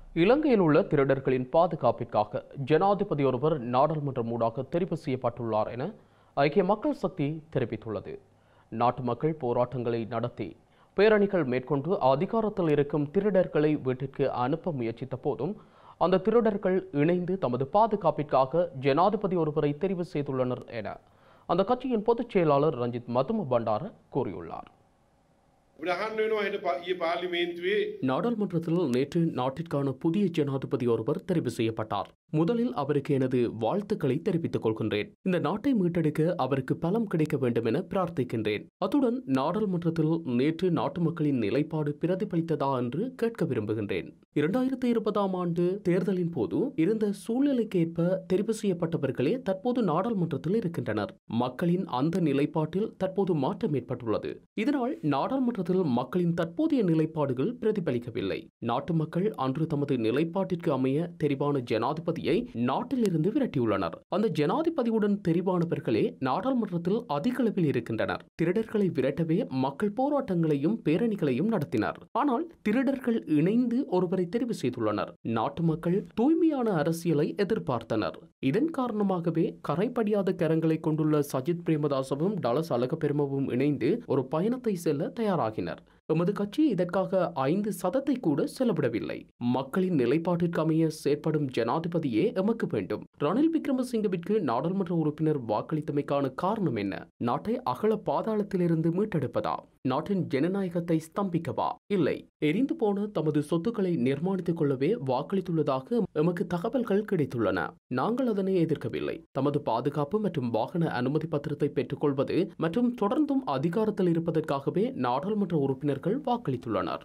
இலங்கையில் உள்ள திருடர்களின் பாதுகாப்பிற்காக ஜனாதிபதி ஒருவர் நாடாளுமன்றம் ஊடாக தெரிவு செய்யப்பட்டுள்ளார் என ஐக்கிய மக்கள் சக்தி தெரிவித்துள்ளது நாட்டு மக்கள் போராட்டங்களை நடத்தி பேரணிகள் மேற்கொண்டு அதிகாரத்தில் இருக்கும் திருடர்களை வீட்டிற்கு அனுப்ப முயற்சித்த போதும் அந்த திருடர்கள் இணைந்து தமது பாதுகாப்பிற்காக ஜனாதிபதி ஒருவரை தெரிவு செய்துள்ளனர் என அந்த கட்சியின் பொதுச் செயலாளர் ரஞ்சித் மதும பண்டார கூறியுள்ளார் උඩහන්න වෙනවා හිට ඊ පාර්ලිමේන්තුවේ நாடாளுமன்றத்தில் நேற்று நாட்டிற்கான புதிய ஜனாதிபதி ஒருவர் தெரிவு செய்யப்பட்டார் முதலில் அவருக்கு எனது வாழ்த்துக்களை தெரிவித்துக் கொள்கின்றேன் இந்த நாட்டை மீட்டெடுக்க அவருக்கு பலம் கிடைக்க வேண்டும் என பிரார்த்திக்கின்றேன் அத்துடன் நாடாளுமன்றத்தில் நேற்று நாட்டு மக்களின் நிலைப்பாடு பிரதிபலித்ததா என்று கேட்க விரும்புகின்றேன் இரண்டாயிரத்தி இருபதாம் ஆண்டு தேர்தலின் போது இருந்த சூழ்நிலைக்கேற்ப தெரிவு செய்யப்பட்டவர்களே தற்போது நாடாளுமன்றத்தில் இருக்கின்றனர் மக்களின் அந்த நிலைப்பாட்டில் தற்போது மாற்றம் ஏற்பட்டுள்ளது இதனால் நாடாளுமன்றத்தில் மக்களின் தற்போதைய நிலைப்பாடுகள் பிரதிபலிக்கவில்லை நாட்டு மக்கள் அன்று தமது நிலைப்பாட்டிற்கு அமைய தெரிவான ஜனாதிபதியை நாட்டிலிருந்து விரட்டியுள்ளனர் அந்த ஜனாதிபதியுடன் தெரிவானவர்களே நாடாளுமன்றத்தில் அதிக அளவில் இருக்கின்றனர் திருடர்களை விரட்டவே மக்கள் போராட்டங்களையும் பேரணிகளையும் நடத்தினர் ஆனால் திருடர்கள் இணைந்து ஒருவரை தெரிவு செய்துள்ளனர் நாட்டு மக்கள் தூய்மையான அரசியலை எதிர்பார்த்தனர் இதன் காரணமாகவே கரைப்படியாத கரங்களை கொண்டுள்ள சஜித் பிரேமதாசவும் டலஸ் அழகப்பெருமவும் இணைந்து ஒரு பயணத்தை செல்ல தயாராகினர் எமது கட்சி இதற்காக ஐந்து சதத்தை கூட செலவிடவில்லை மக்களின் நிலைப்பாட்டிற்கு அமைய செயற்படும் ஜனாதிபதியே எமக்கு வேண்டும் ரணில் விக்ரமசிங்கவிற்கு நாடாளுமன்ற உறுப்பினர் வாக்களித்தமைக்கான காரணம் என்ன நாட்டை அகல பாதாளத்திலிருந்து மீட்டெடுப்பதா நாட்டின் ஜனநாயகத்தை ஸ்தம்பிக்கவா இல்லை எரிந்து போன தமது சொத்துக்களை நிர்மாணித்துக் கொள்ளவே வாக்களித்துள்ளதாக எமக்கு தகவல்கள் கிடைத்துள்ளன நாங்கள் அதனை எதிர்க்கவில்லை தமது பாதுகாப்பு மற்றும் வாகன அனுமதி பத்திரத்தை பெற்றுக்கொள்வது மற்றும் தொடர்ந்தும் அதிகாரத்தில் இருப்பதற்காகவே நாடாளுமன்ற உறுப்பினர்கள் வாக்களித்துள்ளனர்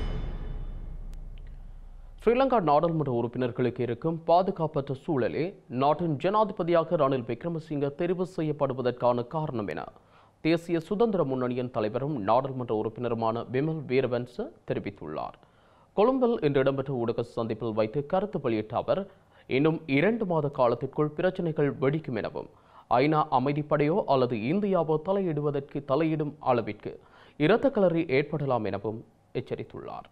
ஸ்ரீலங்கா நாடாளுமன்ற உறுப்பினர்களுக்கு இருக்கும் பாதுகாப்பற்ற சூழலே நாட்டின் ஜனாதிபதியாக ரணில் விக்ரமசிங்க தெரிவு செய்யப்படுவதற்கான காரணம் என தேசிய சுதந்திர முன்னணியின் தலைவரும் நாடாளுமன்ற உறுப்பினருமான விமல் வீரவன்ச தெரிவித்துள்ளார் கொழும்பில் இன்று இடம்பெற்ற ஊடக சந்திப்பில் வைத்து கருத்து வெளியிட்ட அவர் இன்னும் இரண்டு மாத காலத்திற்குள் பிரச்சனைகள் வெடிக்கும் எனவும் ஐநா அமைதிப்படையோ அல்லது இந்தியாவோ தலையிடுவதற்கு தலையிடும் அளவிற்கு இரத்த கலரி ஏற்படலாம் எனவும் எச்சரித்துள்ளார்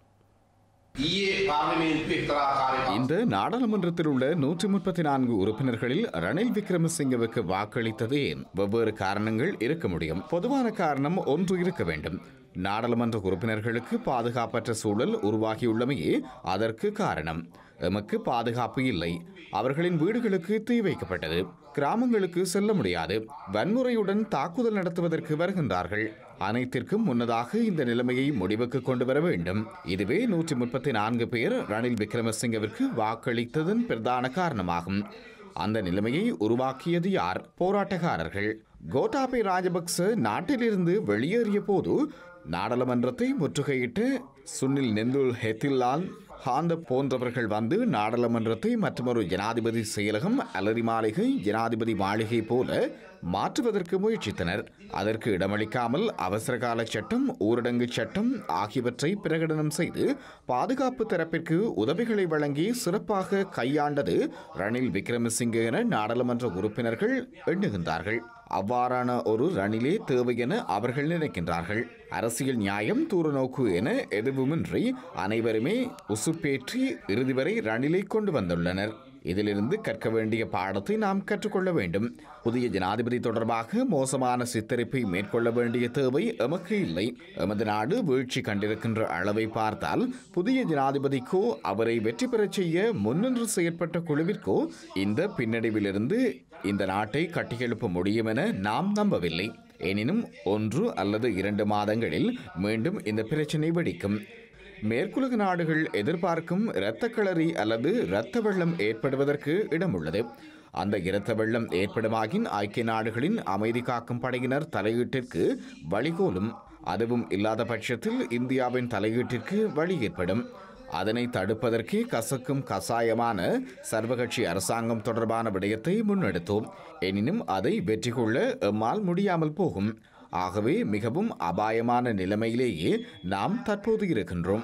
இந்த நாடாளுமன்றத்தில் உள்ள நூற்றி முப்பத்தி நான்கு உறுப்பினர்களில் ரணில் விக்ரமசிங்கவுக்கு வாக்களித்தது ஏன் வெவ்வேறு காரணங்கள் இருக்க முடியும் பொதுவான காரணம் ஒன்று இருக்க வேண்டும் நாடாளுமன்ற உறுப்பினர்களுக்கு பாதுகாப்பற்ற சூழல் உருவாகியுள்ளமையே அதற்கு காரணம் எமக்கு பாதுகாப்பு இல்லை அவர்களின் வீடுகளுக்கு தீ வைக்கப்பட்டது கிராமங்களுக்கு செல்ல முடியாது வன்முறையுடன் தாக்குதல் நடத்துவதற்கு வருகின்றார்கள் அனைத்திற்கும் முன்னதாக இந்த நிலைமையை முடிவுக்கு கொண்டு வர வேண்டும் இதுவே நூற்றி முப்பத்தி நான்கு பேர் ரணில் விக்ரமசிங்கவிற்கு வாக்களித்ததன் பிரதான காரணமாகும் அந்த நிலைமையை உருவாக்கியது யார் போராட்டக்காரர்கள் கோட்டாபே ராஜபக்ச நாட்டிலிருந்து வெளியேறிய போது நாடாளுமன்றத்தை முற்றுகையிட்டு சுனில் நெந்துல் ஹெத்தில்லால் ஹாந்த போன்றவர்கள் வந்து நாடாளுமன்றத்தை மற்றொரு ஜனாதிபதி செயலகம் அலரி மாளிகை ஜனாதிபதி மாளிகை போல மாற்றுவதற்கு முயற்சித்தனர் அதற்கு இடமளிக்காமல் அவசரகால சட்டம் ஊரடங்கு சட்டம் ஆகியவற்றை பிரகடனம் செய்து பாதுகாப்பு தரப்பிற்கு உதவிகளை வழங்கி சிறப்பாக கையாண்டது ரணில் விக்ரமசிங்கே என நாடாளுமன்ற உறுப்பினர்கள் எண்ணுகின்றார்கள் அவ்வாறான ஒரு ரணிலே தேவை என அவர்கள் நினைக்கின்றார்கள் அரசியல் நியாயம் தூரநோக்கு என எதுவுமின்றி அனைவருமே உசுப்பேற்றி இறுதி வரை ரணிலை கொண்டு வந்துள்ளனர் இதிலிருந்து கற்க வேண்டிய பாடத்தை நாம் கற்றுக்கொள்ள வேண்டும் புதிய ஜனாதிபதி தொடர்பாக மோசமான சித்தரிப்பை மேற்கொள்ள வேண்டிய தேவை எமக்கு இல்லை எமது நாடு வீழ்ச்சி கண்டிருக்கின்ற அளவை பார்த்தால் புதிய ஜனாதிபதிக்கோ அவரை வெற்றி பெறச் செய்ய முன்னின்று செயற்பட்ட குழுவிற்கோ இந்த பின்னடைவிலிருந்து இந்த நாட்டை கட்டியெழுப்ப முடியும் என நாம் நம்பவில்லை எனினும் ஒன்று அல்லது இரண்டு மாதங்களில் மீண்டும் இந்த பிரச்சனை வெடிக்கும் மேற்குலக நாடுகள் எதிர்பார்க்கும் இரத்த களரி அல்லது இரத்த வெள்ளம் ஏற்படுவதற்கு இடம் உள்ளது அந்த இரத்த வெள்ளம் ஏற்படுமாகின் ஐக்கிய நாடுகளின் அமைதி காக்கும் படையினர் தலையீட்டிற்கு வழிகோலும் அதுவும் இல்லாத பட்சத்தில் இந்தியாவின் தலையீட்டிற்கு வழி ஏற்படும் அதனை தடுப்பதற்கே கசக்கும் கசாயமான சர்வகட்சி அரசாங்கம் தொடர்பான விடயத்தை முன்னெடுத்தோம் எனினும் அதை வெற்றி கொள்ள எம்மால் முடியாமல் போகும் ஆகவே மிகவும் அபாயமான நிலைமையிலேயே நாம் தற்போது இருக்கின்றோம்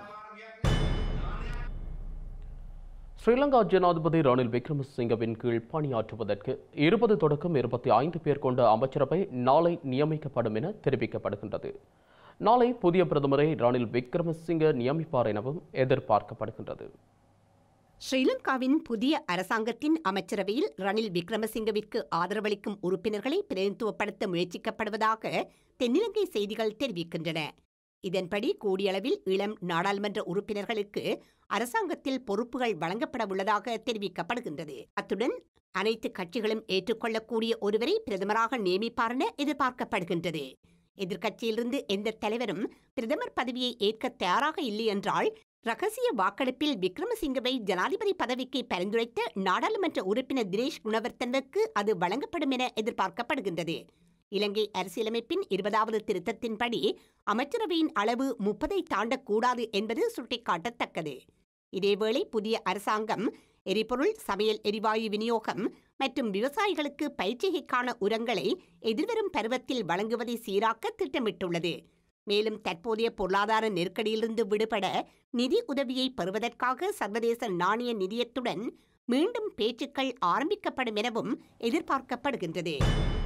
ஸ்ரீலங்கா ஜனாதிபதி ரணில் விக்ரமசிங்கவின் கீழ் பணியாற்றுவதற்கு இருபது தொடக்கம் இருபத்தி ஐந்து பேர் கொண்ட அமைச்சரவை நாளை நியமிக்கப்படும் என தெரிவிக்கப்படுகின்றது நாளை புதிய பிரதமரை ரணில் விக்ரமசிங்க நியமிப்பார் எனவும் எதிர்பார்க்கப்படுகின்றது ஸ்ரீலங்காவின் புதிய அரசாங்கத்தின் அமைச்சரவையில் ரணில் விக்ரமசிங்கவிற்கு ஆதரவளிக்கும் உறுப்பினர்களை பிரதிநிதித்துவப்படுத்த முயற்சிக்கப்படுவதாக தென்னிலங்கை செய்திகள் தெரிவிக்கின்றன இதன்படி கூடியளவில் இளம் நாடாளுமன்ற உறுப்பினர்களுக்கு அரசாங்கத்தில் பொறுப்புகள் வழங்கப்பட உள்ளதாக தெரிவிக்கப்படுகின்றது அத்துடன் அனைத்து கட்சிகளும் ஏற்றுக்கொள்ளக்கூடிய ஒருவரை பிரதமராக நியமிப்பார் என எதிர்பார்க்கப்படுகின்றது எதிர்க்கட்சியிலிருந்து எந்த தலைவரும் பிரதமர் பதவியை ஏற்க தயாராக இல்லை என்றால் ரகசிய வாக்கெடுப்பில் விக்ரமசிங்கவை ஜனாதிபதி பதவிக்கு பரிந்துரைத்த நாடாளுமன்ற உறுப்பினர் தினேஷ் குணவர்த்தனுக்கு அது வழங்கப்படும் என எதிர்பார்க்கப்படுகின்றது இலங்கை அரசியலமைப்பின் இருபதாவது திருத்தத்தின்படி அமைச்சரவையின் அளவு முப்பதை தாண்டக்கூடாது என்பது சுட்டிக்காட்டத்தக்கது இதேவேளை புதிய அரசாங்கம் எரிபொருள் சமையல் எரிவாயு விநியோகம் மற்றும் விவசாயிகளுக்கு பயிற்சிகைக்கான உரங்களை எதிர்வரும் பருவத்தில் வழங்குவதை சீராக்க திட்டமிட்டுள்ளது மேலும் தற்போதைய பொருளாதார நெருக்கடியிலிருந்து விடுபட நிதி உதவியை பெறுவதற்காக சர்வதேச நாணய நிதியத்துடன் மீண்டும் பேச்சுக்கள் ஆரம்பிக்கப்படும் எனவும் எதிர்பார்க்கப்படுகின்றது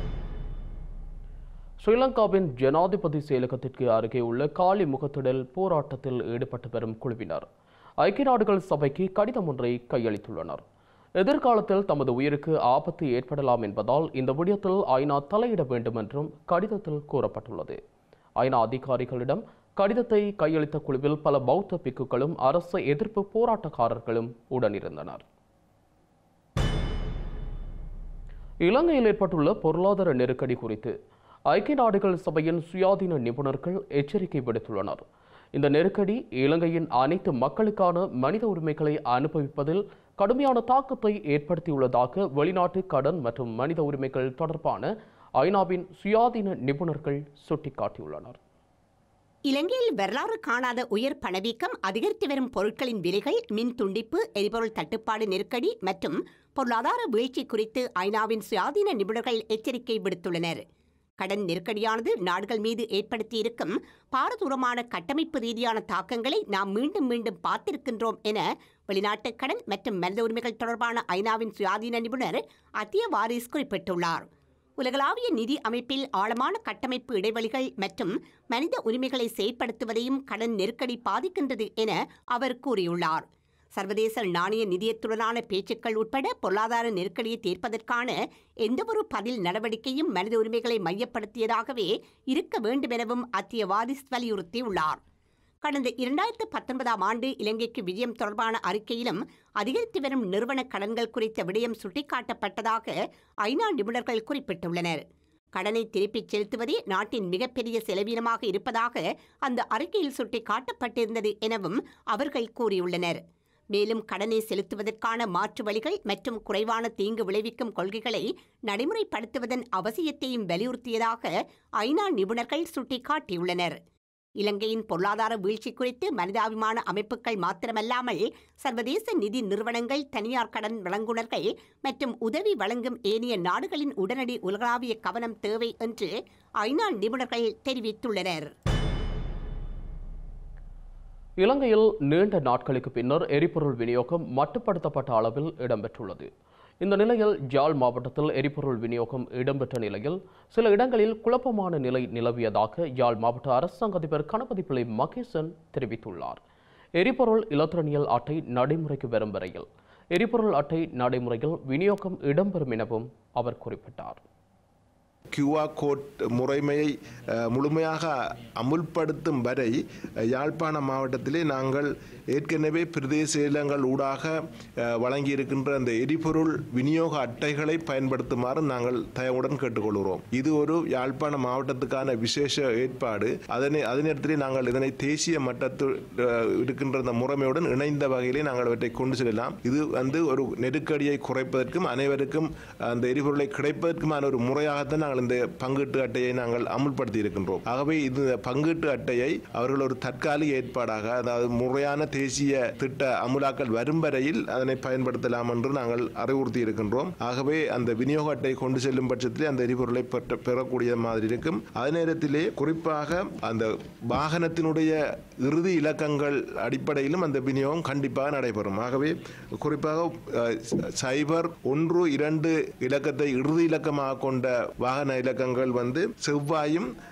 ஸ்ரீலங்காவின் ஜனாதிபதி செயலகத்திற்கு அருகே உள்ள காலி முகத்திடல் போராட்டத்தில் ஈடுபட்டு வரும் குழுவினர் ஐக்கிய நாடுகள் சபைக்கு கடிதம் ஒன்றை கையளித்துள்ளனர் எதிர்காலத்தில் தமது உயிருக்கு ஆபத்து ஏற்படலாம் என்பதால் இந்த விடயத்தில் ஐநா தலையிட வேண்டும் என்றும் கடிதத்தில் கூறப்பட்டுள்ளது ஐநா அதிகாரிகளிடம் கடிதத்தை கையளித்த குழுவில் பல பௌத்த பிக்குகளும் அரசு எதிர்ப்பு போராட்டக்காரர்களும் உடனிருந்தனர் இலங்கையில் ஏற்பட்டுள்ள பொருளாதார நெருக்கடி குறித்து ஐக்கிய நாடுகள் சபையின் சுயாதீன நிபுணர்கள் எச்சரிக்கை விடுத்துள்ளனர் இந்த நெருக்கடி இலங்கையின் அனைத்து மக்களுக்கான மனித உரிமைகளை அனுபவிப்பதில் கடுமையான தாக்கத்தை ஏற்படுத்தியுள்ளதாக வெளிநாட்டு கடன் மற்றும் மனித உரிமைகள் தொடர்பான ஐநாவின் சுயாதீன நிபுணர்கள் சுட்டிக்காட்டியுள்ளனர் இலங்கையில் வரலாறு காணாத உயர் பணவீக்கம் அதிகரித்து வரும் பொருட்களின் விலைகள் மின் துண்டிப்பு எரிபொருள் தட்டுப்பாடு நெருக்கடி மற்றும் பொருளாதார வீழ்ச்சி குறித்து ஐநாவின் சுயாதீன நிபுணர்கள் எச்சரிக்கை விடுத்துள்ளனர் கடன் நெருக்கடியானது நாடுகள் மீது ஏற்படுத்தியிருக்கும் பாரதூரமான கட்டமைப்பு ரீதியான தாக்கங்களை நாம் மீண்டும் மீண்டும் பார்த்திருக்கின்றோம் என வெளிநாட்டு கடன் மற்றும் மனித உரிமைகள் தொடர்பான ஐநாவின் சுயாதீன நிபுணர் அத்திய வாரிஸ் குறிப்பிட்டுள்ளார் உலகளாவிய நிதி அமைப்பில் ஆழமான கட்டமைப்பு இடைவெளிகள் மற்றும் மனித உரிமைகளை செயற்படுத்துவதையும் கடன் நெருக்கடி பாதிக்கின்றது என அவர் கூறியுள்ளார் சர்வதேச நாணய நிதியத்துடனான பேச்சுக்கள் உட்பட பொருளாதார நெருக்கடியை தீர்ப்பதற்கான எந்தவொரு பதில் நடவடிக்கையும் மனித உரிமைகளை மையப்படுத்தியதாகவே இருக்க வேண்டும் எனவும் அத்திய வாதிஸ் வலியுறுத்தியுள்ளார் கடந்த இரண்டாயிரத்து பத்தொன்பதாம் ஆண்டு இலங்கைக்கு விஜயம் தொடர்பான அறிக்கையிலும் அதிகரித்து வரும் நிறுவன கடன்கள் குறித்த விடயம் சுட்டிக்காட்டப்பட்டதாக ஐநா நிபுணர்கள் குறிப்பிட்டுள்ளனர் கடனை திருப்பிச் செலுத்துவதே நாட்டின் மிகப்பெரிய செலவீனமாக இருப்பதாக அந்த அறிக்கையில் சுட்டிக்காட்டப்பட்டிருந்தது எனவும் அவர்கள் கூறியுள்ளனர் மேலும் கடனை செலுத்துவதற்கான மாற்று வழிகள் மற்றும் குறைவான தீங்கு விளைவிக்கும் கொள்கைகளை நடைமுறைப்படுத்துவதன் அவசியத்தையும் வலியுறுத்தியதாக ஐநா நிபுணர்கள் சுட்டிக்காட்டியுள்ளனர் இலங்கையின் பொருளாதார வீழ்ச்சி குறித்து மனிதாபிமான அமைப்புகள் மாத்திரமல்லாமல் சர்வதேச நிதி நிறுவனங்கள் தனியார் கடன் வழங்குனர்கள் மற்றும் உதவி வழங்கும் ஏனைய நாடுகளின் உடனடி உலகளாவிய கவனம் தேவை என்று ஐநா நிபுணர்கள் தெரிவித்துள்ளனர் இலங்கையில் நீண்ட நாட்களுக்கு பின்னர் எரிபொருள் விநியோகம் மட்டுப்படுத்தப்பட்ட அளவில் இடம்பெற்றுள்ளது இந்த நிலையில் ஜாழ் மாவட்டத்தில் எரிபொருள் விநியோகம் இடம்பெற்ற நிலையில் சில இடங்களில் குழப்பமான நிலை நிலவியதாக யாழ் மாவட்ட அரசாங்க அதிபர் கணபதி பிள்ளை மகேசன் தெரிவித்துள்ளார் எரிபொருள் இலத்திரனியல் அட்டை நடைமுறைக்கு வரும் வரையில் எரிபொருள் அட்டை நடைமுறையில் விநியோகம் இடம்பெறும் எனவும் அவர் குறிப்பிட்டார் கியூஆர் கோட் முறைமையை அஹ், முழுமையாக அமுல்படுத்தும் வரை அஹ், யாழ்ப்பாண மாவட்டத்திலே நாங்கள் ஏற்கனவே பிரதேச இல்லங்கள் ஊடாக அஹ், வழங்கியிருக்கின்ற அந்த எரிபொருள் விநியோக அட்டைகளை பயன்படுத்துமாறு நாங்கள் தயவுடன் கேட்டுக்கொள்கிறோம் இது ஒரு யாழ்ப்பாண மாவட்டத்துக்கான விசேஷ ஏற்பாடு அதனை அதே நேரத்திலே நாங்கள் இதனை தேசிய மட்டத்தில் அஹ், இருக்கின்ற அந்த முறைமையுடன் இணைந்த வகையிலே நாங்கள் அவற்றை கொண்டு செல்லலாம் இது வந்து ஒரு நெருக்கடியை குறைப்பதற்கும் அனைவருக்கும் அந்த எரிபொருளை கிடைப்பதற்குமான ஒரு முறையாகத்தான் நாங்கள் இந்த பங்கீட்டு அட்டையை நாங்கள் அமுல்படுத்தி இருக்கின்றோம் ஆகவே இந்த பங்கீட்டு அட்டையை அவர்கள் ஒரு தற்காலிக ஏற்பாடாக அதாவது முறையான தேசிய திட்ட அமுலாக்கல் வரும் வரையில் அதனை பயன்படுத்தலாம் என்று நாங்கள் அறிவுறுத்தி இருக்கின்றோம் ஆகவே அந்த விநியோக அட்டை கொண்டு செல்லும் பட்சத்திலே அந்த எரிபொருளை பெற்ற பெறக்கூடிய மாதிரி இருக்கும் அதே நேரத்திலே குறிப்பாக அந்த வாகனத்தினுடைய இறுதி இலக்கங்கள் அடிப்படையிலும் அந்த விநியோகம் கண்டிப்பாக நடைபெறும் ஆகவே குறிப்பாக அஹ், சைபர் ஒன்று இரண்டு இலக்கத்தை இறுதி இலக்கமாக கொண்ட வாகன இலக்கங்கள் வந்து செவ்வாயும்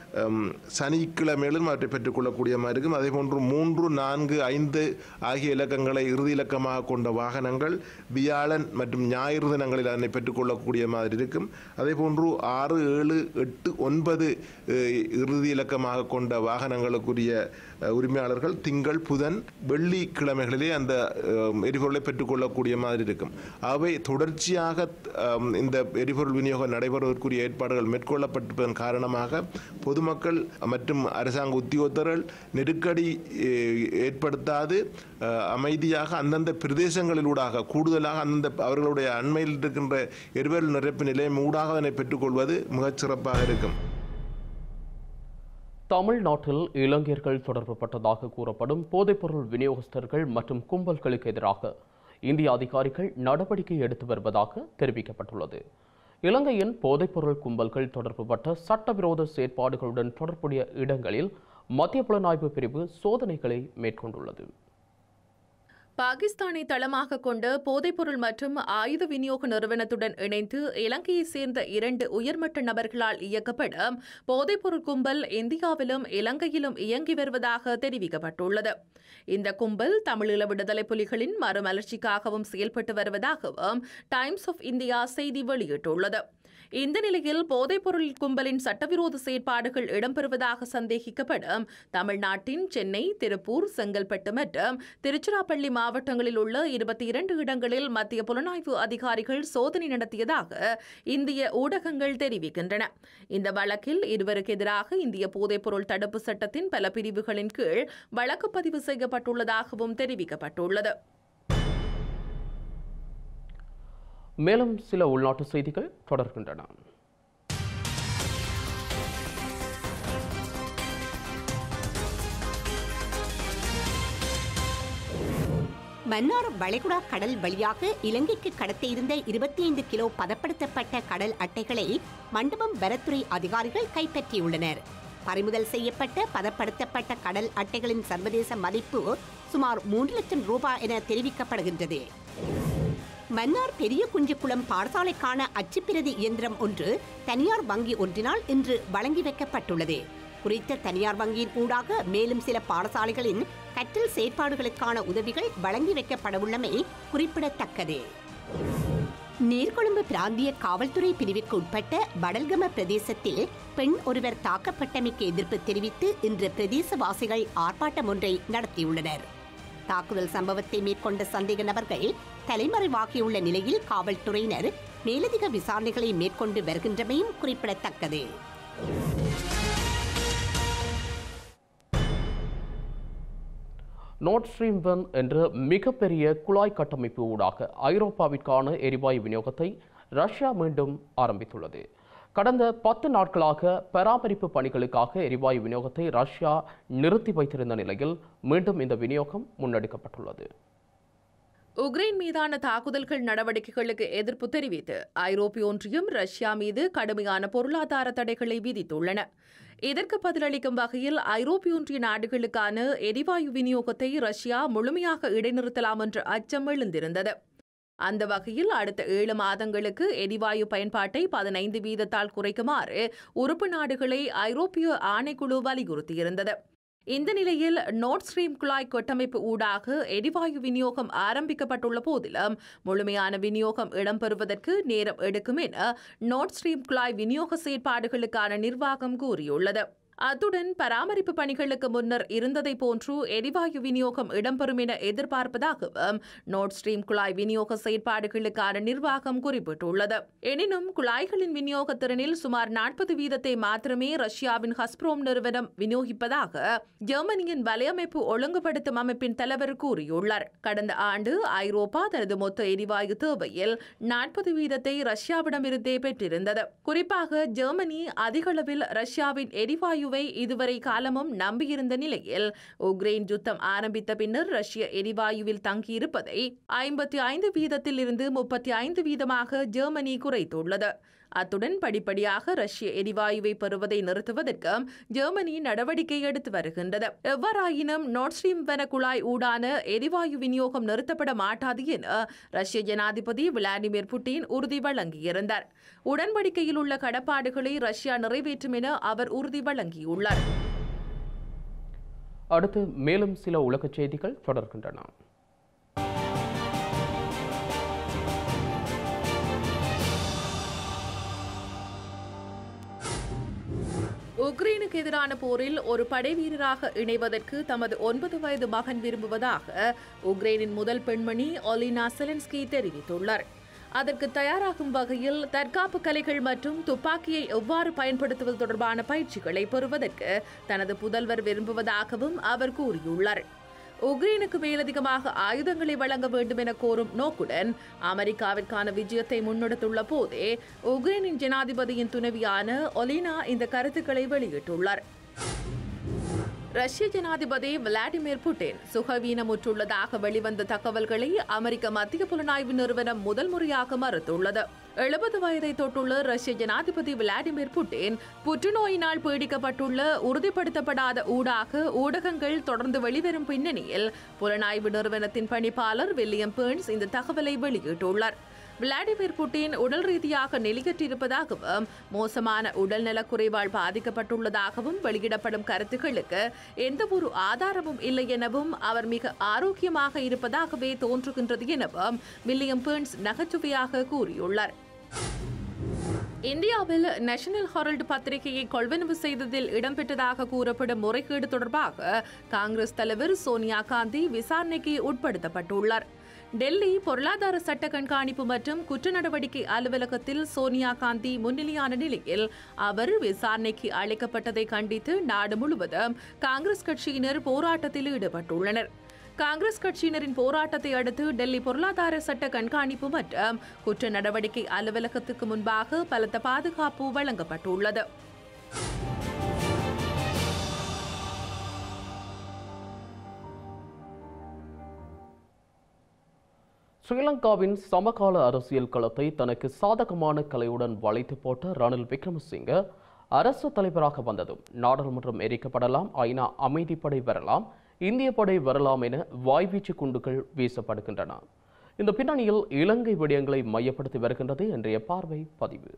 ஹம், சனிக்கிழமையிலும் அவற்றை பெற்றுக்கொள்ளக்கூடிய மாதிரி இருக்கும் அதே போன்று மூன்று நான்கு ஐந்து ஆகிய இலக்கங்களை இறுதி இலக்கமாக கொண்ட வாகனங்கள் வியாழன் மற்றும் ஞாயிறு தினங்களில் அதனை பெற்றுக்கொள்ளக்கூடிய மாதிரி இருக்கும் அதே போன்று ஆறு ஏழு எட்டு ஒன்பது அஹ், இறுதி இலக்கமாக கொண்ட வாகனங்களுக்குரிய அஹ், உரிமையாளர்கள் திங்கள் புதன் வெள்ளி கிழமைகளிலே அந்த அஹ், எரிபொருளை பெற்றுக்கொள்ளக்கூடிய மாதிரி இருக்கும் அவை தொடர்ச்சியாக அஹ், இந்த எரிபொருள் விநியோகம் நடைபெறுவதற்குரிய ஏற்பாடுகள் மேற்கொள்ளப்பட்டிருப்பதன் காரணமாக பொதுமக்கள் மற்றும் அரசாங்க உத்தியோகத்தர்கள் நெருக்கடி அஹ், ஏற்படுத்தாது அஹ், அமைதியாக அந்தந்த பிரதேசங்களிலூடாக கூடுதலாக அந்தந்த அவர்களுடைய அண்மையில் இருக்கின்ற எரிபொருள் நிரப்பு நிலையம் ஊடாக அதனை பெற்றுக்கொள்வது மிகச் சிறப்பாக இருக்கும் தமிழ்நாட்டில் இளைஞர்கள் தொடர்புபட்டதாக கூறப்படும் போதைப்பொருள் விநியோகஸ்தர்கள் மற்றும் கும்பல்களுக்கு எதிராக இந்திய அதிகாரிகள் நடவடிக்கை எடுத்து வருவதாக தெரிவிக்கப்பட்டுள்ளது இலங்கையின் போதைப்பொருள் கும்பல்கள் தொடர்புபட்ட சட்டவிரோத செயற்பாடுகளுடன் தொடர்புடைய இடங்களில் மத்திய புலனாய்வு பிரிவு சோதனைகளை மேற்கொண்டுள்ளது பாகிஸ்தானை தளமாக கொண்ட போதைப்பொருள் மற்றும் ஆயுத விநியோக நிறுவனத்துடன் இணைந்து இலங்கையைச் சேர்ந்த இரண்டு உயர்மட்ட நபர்களால் இயக்கப்படும் போதைப்பொருள் கும்பல் இந்தியாவிலும் இலங்கையிலும் இயங்கி வருவதாக தெரிவிக்கப்பட்டுள்ளது இந்த கும்பல் தமிழீழ விடுதலை புலிகளின் மறுமலர்ச்சிக்காகவும் செயல்பட்டு வருவதாகவும் டைம்ஸ் ஆஃப் இந்தியா செய்தி வெளியிட்டுள்ளது இந்த நிலையில் போதைப்பொருள் கும்பலின் சட்டவிரோத செயற்பாடுகள் இடம்பெறுவதாக சந்தேகிக்கப்படும் தமிழ்நாட்டின் சென்னை திருப்பூர் செங்கல்பட்டு மற்றும் திருச்சிராப்பள்ளி மாவட்டங்களில் உள்ள இருபத்தி இரண்டு இடங்களில் மத்திய புலனாய்வு அதிகாரிகள் சோதனை நடத்தியதாக இந்திய ஊடகங்கள் தெரிவிக்கின்றன இந்த வழக்கில் இருவருக்கு எதிராக இந்திய போதைப்பொருள் தடுப்பு சட்டத்தின் பல பிரிவுகளின் கீழ் வழக்கு பதிவு செய்யப்பட்டுள்ளதாகவும் தெரிவிக்கப்பட்டுள்ளது மேலும் சில உள்நாட்டு செய்திகள் தொடர்கின்றன மன்னார் வளைகுடா கடல் வழியாக இலங்கைக்கு கடத்த இருந்த இருபத்தி ஐந்து கிலோ பதப்படுத்தப்பட்ட கடல் அட்டைகளை மண்டபம் வரத்துறை அதிகாரிகள் கைப்பற்றியுள்ளனர் பறிமுதல் செய்யப்பட்ட பதப்படுத்தப்பட்ட கடல் அட்டைகளின் சர்வதேச மதிப்பு சுமார் மூன்று லட்சம் ரூபாய் என தெரிவிக்கப்படுகின்றது மன்னார் பெரிய குஞ்சுக்குளம் பாடசாலைக்கான அச்சுப்பிரதி இயந்திரம் ஒன்று தனியார் வங்கி ஒன்றினால் இன்று வழங்கி வைக்கப்பட்டுள்ளது குறித்த தனியார் வங்கியின் ஊடாக மேலும் சில பாடசாலைகளின் கற்றல் செயற்பாடுகளுக்கான உதவிகள் வழங்கி வைக்கப்படவுள்ளமை குறிப்பிடத்தக்கது நீர்கொழும்பு பிராந்திய காவல்துறை பிரிவிற்கு உட்பட்ட வடல்கம பிரதேசத்தில் பெண் ஒருவர் தாக்கப்பட்டமைக்கு எதிர்ப்பு தெரிவித்து இன்று பிரதேசவாசிகள் ஆர்ப்பாட்டம் ஒன்றை நடத்தியுள்ளனர் தாக்குதல் சம்பவத்தை மேற்கொண்ட சந்தேக நபர்கள் தலைமறைவாகியுள்ள நிலையில் காவல்துறையினர் மேலதிக விசாரணைகளை மேற்கொண்டு வருகின்றமையும் குறிப்பிடத்தக்கது நோட் ஸ்ட்ரீம் ஒன் என்ற மிகப்பெரிய குழாய் கட்டமைப்பு ஊடாக ஐரோப்பாவிற்கான எரிவாயு விநியோகத்தை ரஷ்யா மீண்டும் ஆரம்பித்துள்ளது கடந்த பத்து நாட்களாக பராமரிப்பு பணிகளுக்காக எரிவாயு விநியோகத்தை ரஷ்யா நிறுத்தி வைத்திருந்த நிலையில் மீண்டும் இந்த விநியோகம் முன்னெடுக்கப்பட்டுள்ளது உக்ரைன் மீதான தாக்குதல்கள் நடவடிக்கைகளுக்கு எதிர்ப்பு தெரிவித்து ஐரோப்பிய ஒன்றியம் ரஷ்யா மீது கடுமையான பொருளாதார தடைகளை விதித்துள்ளன இதற்கு பதிலளிக்கும் வகையில் ஐரோப்பிய ஒன்றிய நாடுகளுக்கான எரிவாயு விநியோகத்தை ரஷ்யா முழுமையாக இடைநிறுத்தலாம் என்ற அச்சம் எழுந்திருந்தது அந்த வகையில் அடுத்த ஏழு மாதங்களுக்கு எரிவாயு பயன்பாட்டை பதினைந்து வீதத்தால் குறைக்குமாறு உறுப்பு நாடுகளை ஐரோப்பிய ஆணைக்குழு வலியுறுத்தியிருந்தது இந்த நிலையில் நோர்ட் ஸ்ட்ரீம் குழாய் கட்டமைப்பு ஊடாக எரிவாயு விநியோகம் ஆரம்பிக்கப்பட்டுள்ள போதிலும் முழுமையான விநியோகம் இடம்பெறுவதற்கு நேரம் எடுக்கும் என நோர்ட் ஸ்ட்ரீம் குழாய் விநியோக செயற்பாடுகளுக்கான நிர்வாகம் கூறியுள்ளது அத்துடன் பராமரிப்பு பணிகளுக்கு முன்னர் இருந்ததை போன்று எரிவாயு விநியோகம் இடம்பெறும் என எதிர்பார்ப்பதாகவும் நோர்ட் ஸ்ட்ரீம் குழாய் விநியோக செயற்பாடுகளுக்கான நிர்வாகம் குறிப்பிட்டுள்ளது எனினும் குழாய்களின் விநியோக திறனில் சுமார் நாற்பது வீதத்தை மாத்திரமே ரஷ்யாவின் ஹஸ்ப்ரோம் நிறுவனம் விநியோகிப்பதாக ஜெர்மனியின் வலையமைப்பு ஒழுங்குபடுத்தும் அமைப்பின் தலைவர் கூறியுள்ளார் கடந்த ஆண்டு ஐரோப்பா தனது மொத்த எரிவாயு தேவையில் நாற்பது வீதத்தை ரஷ்யாவிடமிருந்தே பெற்றிருந்தது குறிப்பாக ஜெர்மனி அதிகளவில் ரஷ்யாவின் எரிவாயுவை இதுவரை காலமும் நம்பியிருந்த நிலையில் உக்ரைன் யுத்தம் ஆரம்பித்த பின்னர் ரஷ்ய எரிவாயுவில் தங்கியிருப்பதை ஐம்பத்தி ஐந்து வீதத்தில் இருந்து முப்பத்தி ஐந்து வீதமாக ஜெர்மனி குறைத்துள்ளது அத்துடன் படிப்படியாக ரஷ்ய எரிவாயுவை பெறுவதை நிறுத்துவதற்கும் ஜெர்மனி நடவடிக்கை எடுத்து வருகின்றது எவ்வாறாயினும் நோட் ஸ்ட்ரீம் வன குழாய் ஊடான எரிவாயு விநியோகம் நிறுத்தப்பட மாட்டாது என ரஷ்ய ஜனாதிபதி விளாடிமிர் புட்டின் உறுதி வழங்கியிருந்தார் உடன்படிக்கையில் உள்ள கடப்பாடுகளை ரஷ்யா நிறைவேற்றும் என அவர் உறுதி வழங்கியுள்ளார் அடுத்து மேலும் சில உலகச் செய்திகள் தொடர்கின்றன உக்ரைனுக்கு எதிரான போரில் ஒரு படை வீரராக இணைவதற்கு தமது ஒன்பது வயது மகன் விரும்புவதாக உக்ரைனின் முதல் பெண்மணி ஒலினா செலன்ஸ்கி தெரிவித்துள்ளார் அதற்கு தயாராகும் வகையில் தற்காப்பு கலைகள் மற்றும் துப்பாக்கியை எவ்வாறு பயன்படுத்துவது தொடர்பான பயிற்சிகளை பெறுவதற்கு தனது புதல்வர் விரும்புவதாகவும் அவர் கூறியுள்ளார் உக்ரைனுக்கு மேலதிகமாக ஆயுதங்களை வழங்க வேண்டும் என கோரும் நோக்குடன் அமெரிக்காவிற்கான விஜயத்தை முன்னெடுத்துள்ள போதே உக்ரைனின் ஜனாதிபதியின் துணைவியான ஒலினா இந்த கருத்துக்களை வெளியிட்டுள்ளார் ரஷ்ய ஜனாதிபதி விளாடிமிர் புட்டின் சுகவீனமுற்றுள்ளதாக வெளிவந்த தகவல்களை அமெரிக்க மத்திய புலனாய்வு நிறுவனம் முதல் முறையாக மறுத்துள்ளது எழுபது வயதை தொட்டுள்ள ரஷ்ய ஜனாதிபதி விளாடிமிர் புட்டின் புற்றுநோயினால் பீடிக்கப்பட்டுள்ள உறுதிப்படுத்தப்படாத ஊடாக ஊடகங்கள் தொடர்ந்து வெளிவரும் பின்னணியில் புலனாய்வு நிறுவனத்தின் பணிப்பாளர் வில்லியம் பேர்ன்ஸ் இந்த தகவலை வெளியிட்டுள்ளார் விளாடிமிர் புட்டின் உடல் ரீதியாக நிலையற்றிருப்பதாகவும் மோசமான உடல்நலக் குறைவால் பாதிக்கப்பட்டுள்ளதாகவும் வெளியிடப்படும் கருத்துக்களுக்கு எந்த ஒரு ஆதாரமும் இல்லை எனவும் அவர் மிக ஆரோக்கியமாக இருப்பதாகவே தோன்றுகின்றது எனவும் வில்லியம் பேர்ன்ஸ் நகைச்சுவையாக கூறியுள்ளார் இந்தியாவில் நேஷனல் ஹெரால்டு பத்திரிகையை கொள்வனவு செய்ததில் இடம்பெற்றதாக கூறப்படும் முறைகேடு தொடர்பாக காங்கிரஸ் தலைவர் சோனியா காந்தி விசாரணைக்கு உட்படுத்தப்பட்டுள்ளார் டெல்லி பொருளாதார சட்ட கண்காணிப்பு மற்றும் குற்ற நடவடிக்கை அலுவலகத்தில் சோனியா காந்தி முன்னிலையான நிலையில் அவர் விசாரணைக்கு அழைக்கப்பட்டதை கண்டித்து நாடு முழுவதும் காங்கிரஸ் கட்சியினர் போராட்டத்தில் ஈடுபட்டுள்ளனர் காங்கிரஸ் கட்சியினரின் போராட்டத்தை அடுத்து டெல்லி பொருளாதார சட்ட கண்காணிப்பு மற்றும் குற்ற நடவடிக்கை அலுவலகத்துக்கு முன்பாக பலத்த பாதுகாப்பு வழங்கப்பட்டுள்ளது ஸ்ரீலங்காவின் சமகால அரசியல் களத்தை தனக்கு சாதகமான கலையுடன் வளைத்து போட்ட ரணில் விக்ரமசிங்க அரசு தலைவராக வந்ததும் நாடாளுமன்றம் எரிக்கப்படலாம் ஐநா அமைதிப்படை வரலாம் இந்திய படை வரலாம் என வாய்வீச்சு குண்டுகள் வீசப்படுகின்றன இந்த பின்னணியில் இலங்கை விடயங்களை மையப்படுத்தி வருகின்றது இன்றைய பார்வை பதிவு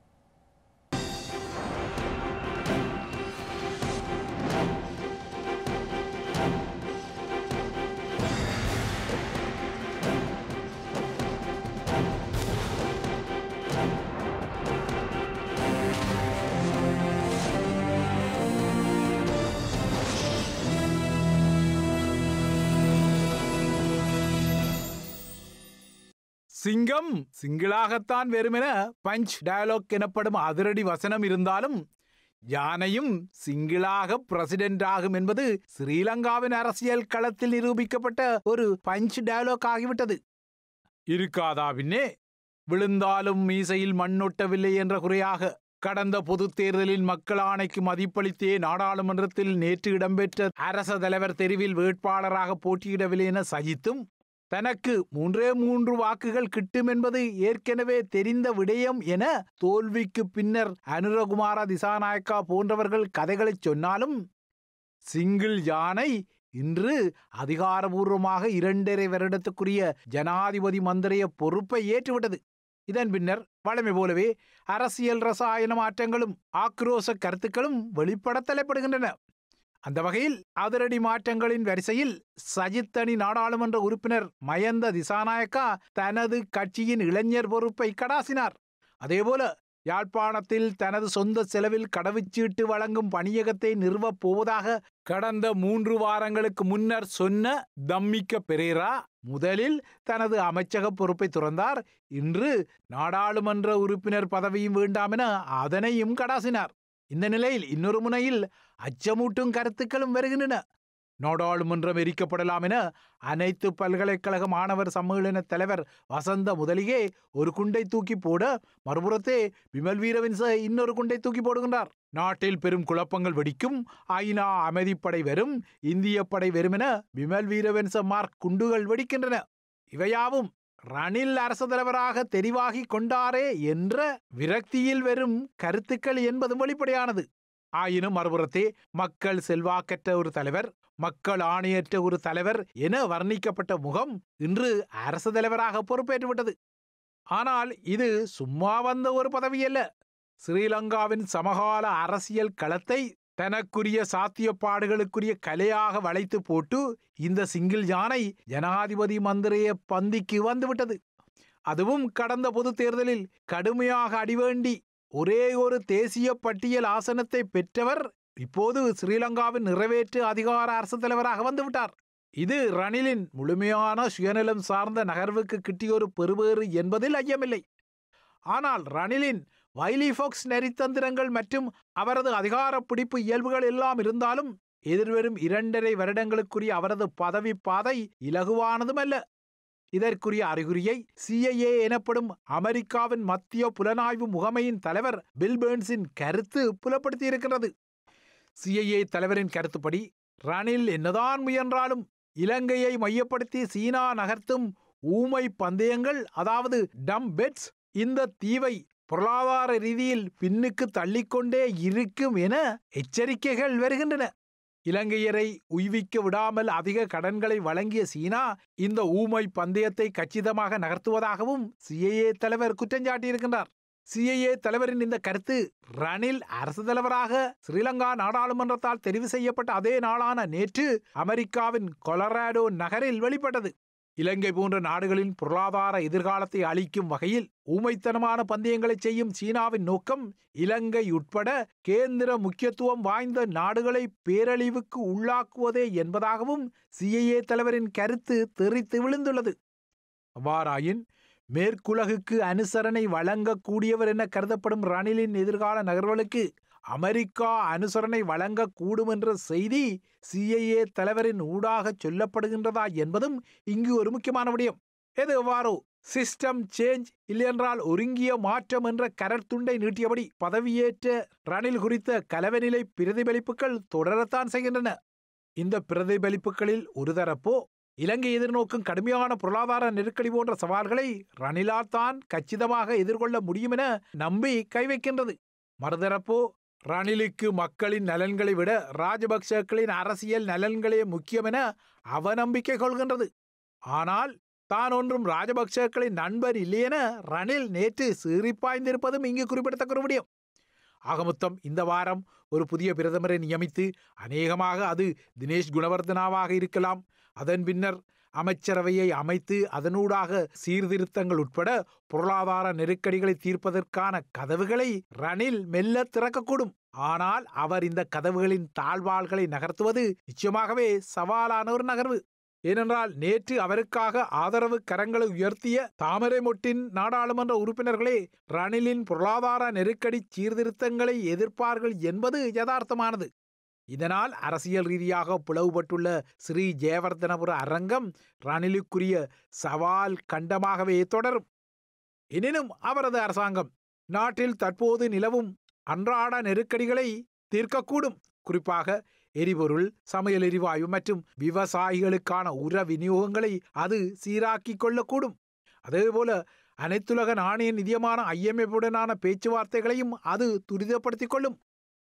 சிங்கம் சிங்கிளாகத்தான் வெறுமென பஞ்ச் டயலாக் எனப்படும் அதிரடி வசனம் இருந்தாலும் யானையும் சிங்கிளாக பிரசிடென்ட் ஆகும் என்பது ஸ்ரீலங்காவின் அரசியல் களத்தில் நிரூபிக்கப்பட்ட ஒரு பஞ்ச் டயலாக் ஆகிவிட்டது இருக்காதா பின்னே விழுந்தாலும் மீசையில் மண்ணொட்டவில்லை என்ற குறையாக கடந்த பொதுத் தேர்தலில் மக்கள் ஆணைக்கு மதிப்பளித்தே நாடாளுமன்றத்தில் நேற்று இடம்பெற்ற அரச தலைவர் தெரிவில் வேட்பாளராக போட்டியிடவில்லை என சகித்தும் தனக்கு மூன்றே மூன்று வாக்குகள் கிட்டும் என்பது ஏற்கனவே தெரிந்த விடயம் என தோல்விக்கு பின்னர் அனுரகுமார திசாநாயக்கா போன்றவர்கள் கதைகளை சொன்னாலும் சிங்கிள் யானை இன்று அதிகாரபூர்வமாக இரண்டரை வருடத்துக்குரிய ஜனாதிபதி மந்திரிய பொறுப்பை ஏற்றுவிட்டது இதன் பின்னர் வழமை போலவே அரசியல் ரசாயன மாற்றங்களும் ஆக்ரோச கருத்துக்களும் வெளிப்பட தலைப்படுகின்றன அந்த வகையில் அதிரடி மாற்றங்களின் வரிசையில் சஜித் அணி நாடாளுமன்ற உறுப்பினர் மயந்த திசாநாயக்கா தனது கட்சியின் இளைஞர் பொறுப்பை கடாசினார் அதேபோல யாழ்ப்பாணத்தில் தனது சொந்த செலவில் கடவுச்சீட்டு வழங்கும் பணியகத்தை நிறுவப் போவதாக கடந்த மூன்று வாரங்களுக்கு முன்னர் சொன்ன தம்மிக்க பெரேரா முதலில் தனது அமைச்சக பொறுப்பை துறந்தார் இன்று நாடாளுமன்ற உறுப்பினர் பதவியும் வேண்டாம் என அதனையும் கடாசினார் இந்த நிலையில் இன்னொரு முனையில் அச்சமூட்டும் கருத்துக்களும் வருகின்றன நாடாளுமன்றம் எரிக்கப்படலாம் என அனைத்து பல்கலைக்கழக மாணவர் சம்மேளன தலைவர் வசந்த முதலியே ஒரு குண்டை தூக்கி போட மறுபுறத்தே விமல் வீரவன்ச இன்னொரு குண்டை தூக்கி போடுகின்றார் நாட்டில் பெரும் குழப்பங்கள் வெடிக்கும் ஐநா அமைதிப்படை வரும் இந்திய படை வரும் என விமல் வீரவன்ச மார்க் குண்டுகள் வெடிக்கின்றன இவையாவும் ரணில் அரசு தலைவராக தெரிவாகி கொண்டாரே என்ற விரக்தியில் வரும் கருத்துக்கள் என்பதும் வெளிப்படையானது ஆயினும் மறுபுறத்தே மக்கள் செல்வாக்கற்ற ஒரு தலைவர் மக்கள் ஆணையற்ற ஒரு தலைவர் என வர்ணிக்கப்பட்ட முகம் இன்று அரசு தலைவராக பொறுப்பேற்றுவிட்டது ஆனால் இது சும்மா வந்த ஒரு பதவி அல்ல ஸ்ரீலங்காவின் சமகால அரசியல் களத்தை தனக்குரிய சாத்தியப்பாடுகளுக்குரிய கலையாக வளைத்து போட்டு இந்த சிங்கிள் யானை ஜனாதிபதி மந்திரிய பந்திக்கு வந்துவிட்டது அதுவும் கடந்த பொது தேர்தலில் கடுமையாக அடிவேண்டி ஒரே ஒரு தேசிய பட்டியல் ஆசனத்தை பெற்றவர் இப்போது ஸ்ரீலங்காவின் நிறைவேற்று அதிகார அரசு தலைவராக வந்துவிட்டார் இது ரணிலின் முழுமையான சுயநலம் சார்ந்த நகர்வுக்கு கிட்டிய ஒரு பெறுவேறு என்பதில் ஐயமில்லை ஆனால் ரணிலின் வைலிஃபாக்ஸ் நெறித்தந்திரங்கள் மற்றும் அவரது அதிகார பிடிப்பு இயல்புகள் எல்லாம் இருந்தாலும் எதிர்வரும் இரண்டரை வருடங்களுக்குரிய அவரது பதவி பாதை இலகுவானதுமல்ல இதற்குரிய அறிகுறியை சிஐஏ எனப்படும் அமெரிக்காவின் மத்திய புலனாய்வு முகமையின் தலைவர் பில் பேர்ன்ஸின் கருத்து புலப்படுத்தியிருக்கிறது சிஐஏ தலைவரின் கருத்துப்படி ரணில் என்னதான் முயன்றாலும் இலங்கையை மையப்படுத்தி சீனா நகர்த்தும் ஊமை பந்தயங்கள் அதாவது டம் பெட்ஸ் இந்த தீவை பொருளாதார ரீதியில் பின்னுக்கு தள்ளிக்கொண்டே இருக்கும் என எச்சரிக்கைகள் வருகின்றன இலங்கையரை உய்விக்க விடாமல் அதிக கடன்களை வழங்கிய சீனா இந்த ஊமை பந்தயத்தை கச்சிதமாக நகர்த்துவதாகவும் சிஐஏ தலைவர் குற்றஞ்சாட்டியிருக்கின்றார் சிஐஏ தலைவரின் இந்த கருத்து ரணில் அரசு தலைவராக ஸ்ரீலங்கா நாடாளுமன்றத்தால் தெரிவு செய்யப்பட்ட அதே நாளான நேற்று அமெரிக்காவின் கொலராடோ நகரில் வெளிப்பட்டது இலங்கை போன்ற நாடுகளின் பொருளாதார எதிர்காலத்தை அளிக்கும் வகையில் ஊமைத்தனமான பந்தயங்களை செய்யும் சீனாவின் நோக்கம் இலங்கை உட்பட கேந்திர முக்கியத்துவம் வாய்ந்த நாடுகளை பேரழிவுக்கு உள்ளாக்குவதே என்பதாகவும் சிஐஏ தலைவரின் கருத்து தெரித்து விழுந்துள்ளது அவ்வாறாயின் மேற்குலகுக்கு அனுசரணை வழங்கக்கூடியவர் என கருதப்படும் ரணிலின் எதிர்கால நகர்வுகளுக்கு அமெரிக்கா அனுசரணை வழங்கக்கூடும் என்ற செய்தி சிஐஏ தலைவரின் ஊடாக சொல்லப்படுகின்றதா என்பதும் இங்கு ஒரு முக்கியமான விடயம் எது எவ்வாறோ சிஸ்டம் சேஞ்ச் இல்லையென்றால் ஒருங்கிய மாற்றம் என்ற கரத்துண்டை நீட்டியபடி பதவியேற்ற ரணில் குறித்த கலவநிலை பிரதிபலிப்புகள் தொடரத்தான் செய்கின்றன இந்த பிரதிபலிப்புகளில் ஒரு தரப்போ இலங்கை எதிர்நோக்கும் கடுமையான பொருளாதார நெருக்கடி போன்ற சவால்களை ரணிலால் தான் கச்சிதமாக எதிர்கொள்ள முடியும் என நம்பி கைவைக்கின்றது மறுதரப்போ ரணிலுக்கு மக்களின் நலன்களை விட ராஜபக்சக்களின் அரசியல் நலன்களே முக்கியம் என அவநம்பிக்கை கொள்கின்றது ஆனால் தான் ஒன்றும் ராஜபக்சக்களின் நண்பர் இல்லையென ரணில் நேற்று சீறிப்பாய்ந்திருப்பதும் இங்கு குறிப்பிடத்தக்க ஒரு விடயம் ஆகமொத்தம் இந்த வாரம் ஒரு புதிய பிரதமரை நியமித்து அநேகமாக அது தினேஷ் குணவர்தனாவாக இருக்கலாம் அதன் பின்னர் அமைச்சரவையை அமைத்து அதனூடாக சீர்திருத்தங்கள் உட்பட பொருளாதார நெருக்கடிகளை தீர்ப்பதற்கான கதவுகளை ரணில் மெல்ல திறக்கக்கூடும் ஆனால் அவர் இந்த கதவுகளின் தாழ்வாள்களை நகர்த்துவது நிச்சயமாகவே சவாலான ஒரு நகர்வு ஏனென்றால் நேற்று அவருக்காக ஆதரவு கரங்களை உயர்த்திய தாமரை மொட்டின் நாடாளுமன்ற உறுப்பினர்களே ரணிலின் பொருளாதார நெருக்கடி சீர்திருத்தங்களை எதிர்ப்பார்கள் என்பது யதார்த்தமானது இதனால் அரசியல் ரீதியாக பிளவுபட்டுள்ள ஸ்ரீ ஜெயவர்தனபுர அரங்கம் ரணிலுக்குரிய சவால் கண்டமாகவே தொடரும் எனினும் அவரது அரசாங்கம் நாட்டில் தற்போது நிலவும் அன்றாட நெருக்கடிகளை தீர்க்கக்கூடும் குறிப்பாக எரிபொருள் சமையல் எரிவாயு மற்றும் விவசாயிகளுக்கான உர விநியோகங்களை அது சீராக்கிக் கொள்ளக்கூடும் அதேபோல அனைத்துலக நாணய நிதியமான ஐஎம்எஃபுடனான பேச்சுவார்த்தைகளையும் அது துரிதப்படுத்திக் கொள்ளும்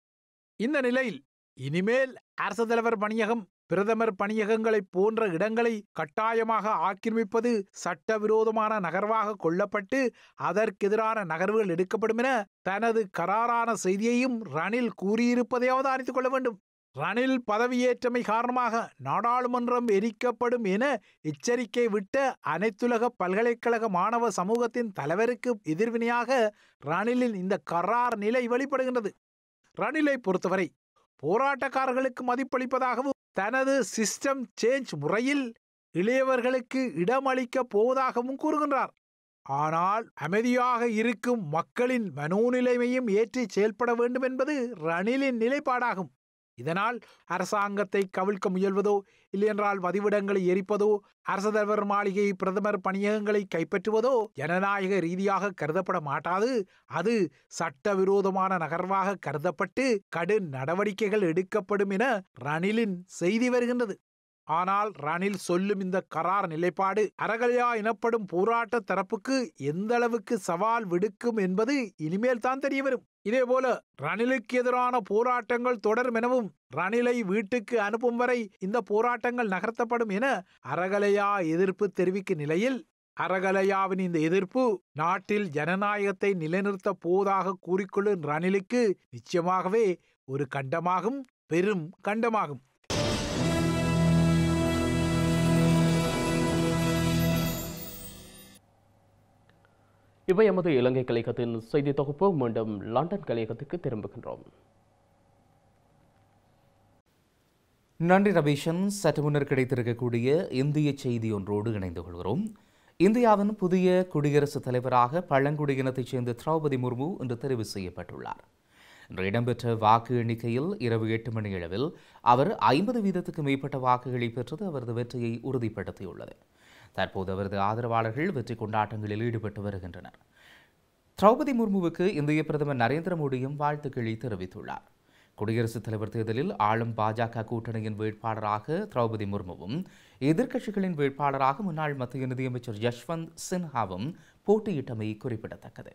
இந்த நிலையில் இனிமேல் அரசு தலைவர் பணியகம் பிரதமர் பணியகங்களைப் போன்ற இடங்களை கட்டாயமாக ஆக்கிரமிப்பது சட்டவிரோதமான நகர்வாக கொள்ளப்பட்டு அதற்கெதிரான நகர்வுகள் எடுக்கப்படும் என தனது கராரான செய்தியையும் ரணில் கூறியிருப்பதை அவதானித்துக் கொள்ள வேண்டும் ரணில் பதவியேற்றமை காரணமாக நாடாளுமன்றம் எரிக்கப்படும் என எச்சரிக்கை விட்ட அனைத்துலக பல்கலைக்கழக மாணவ சமூகத்தின் தலைவருக்கு எதிர்வினையாக ரணிலின் இந்த கரார் நிலை வெளிப்படுகின்றது ரணிலை பொறுத்தவரை போராட்டக்காரர்களுக்கு மதிப்பளிப்பதாகவும் தனது சிஸ்டம் சேஞ்ச் முறையில் இளையவர்களுக்கு இடமளிக்கப் போவதாகவும் கூறுகின்றார் ஆனால் அமைதியாக இருக்கும் மக்களின் மனோநிலைமையும் ஏற்றி செயல்பட வேண்டும் என்பது ரணிலின் நிலைப்பாடாகும் இதனால் அரசாங்கத்தை கவிழ்க்க முயல்வதோ இல்லையென்றால் வதிவிடங்களை எரிப்பதோ அரசு தலைவர் மாளிகை பிரதமர் பணியகங்களை கைப்பற்றுவதோ ஜனநாயக ரீதியாக கருதப்பட மாட்டாது அது சட்டவிரோதமான நகர்வாக கருதப்பட்டு கடும் நடவடிக்கைகள் எடுக்கப்படும் என ரணிலின் செய்தி வருகின்றது ஆனால் ரணில் சொல்லும் இந்த கரார் நிலைப்பாடு அறகலையா எனப்படும் போராட்ட தரப்புக்கு எந்த அளவுக்கு சவால் விடுக்கும் என்பது இனிமேல் தான் தெரிய வரும் இதேபோல ரணிலுக்கு எதிரான போராட்டங்கள் தொடரும் எனவும் ரணிலை வீட்டுக்கு அனுப்பும் வரை இந்த போராட்டங்கள் நகர்த்தப்படும் என அறகலையா எதிர்ப்பு தெரிவிக்கும் நிலையில் அறகலையாவின் இந்த எதிர்ப்பு நாட்டில் ஜனநாயகத்தை நிலைநிறுத்த போவதாக கூறிக்கொள்ளும் ரணிலுக்கு நிச்சயமாகவே ஒரு கண்டமாகும் பெரும் கண்டமாகும் இவை எமது இலங்கை கலையகத்தின் செய்தி தொகுப்பு மீண்டும் லண்டன் கலையகத்துக்கு திரும்புகின்றோம் நன்றி ரபீஷன் சற்று முன்னர் கிடைத்திருக்கக்கூடிய இந்திய செய்தி ஒன்றோடு இணைந்து கொள்கிறோம் இந்தியாவின் புதிய குடியரசுத் தலைவராக பழங்குடியினத்தைச் சேர்ந்த திரௌபதி முர்மு இன்று தெரிவு செய்யப்பட்டுள்ளார் இன்று இடம்பெற்ற வாக்கு எண்ணிக்கையில் இரவு எட்டு மணி அளவில் அவர் ஐம்பது வீதத்துக்கு மேற்பட்ட வாக்குகளை பெற்றது அவரது வெற்றியை உறுதிப்படுத்தியுள்ளது தற்போது அவரது ஆதரவாளர்கள் வெற்றி கொண்டாட்டங்களில் ஈடுபட்டு வருகின்றனர் திரௌபதி முர்முவுக்கு இந்திய பிரதமர் நரேந்திர மோடியும் வாழ்த்துக்களை தெரிவித்துள்ளார் குடியரசுத் தலைவர் தேர்தலில் ஆளும் பாஜக கூட்டணியின் வேட்பாளராக திரௌபதி முர்முவும் எதிர்க்கட்சிகளின் வேட்பாளராக முன்னாள் மத்திய நிதியமைச்சர் யஷ்வந்த் சின்ஹாவும் போட்டியிட்டமை குறிப்பிடத்தக்கது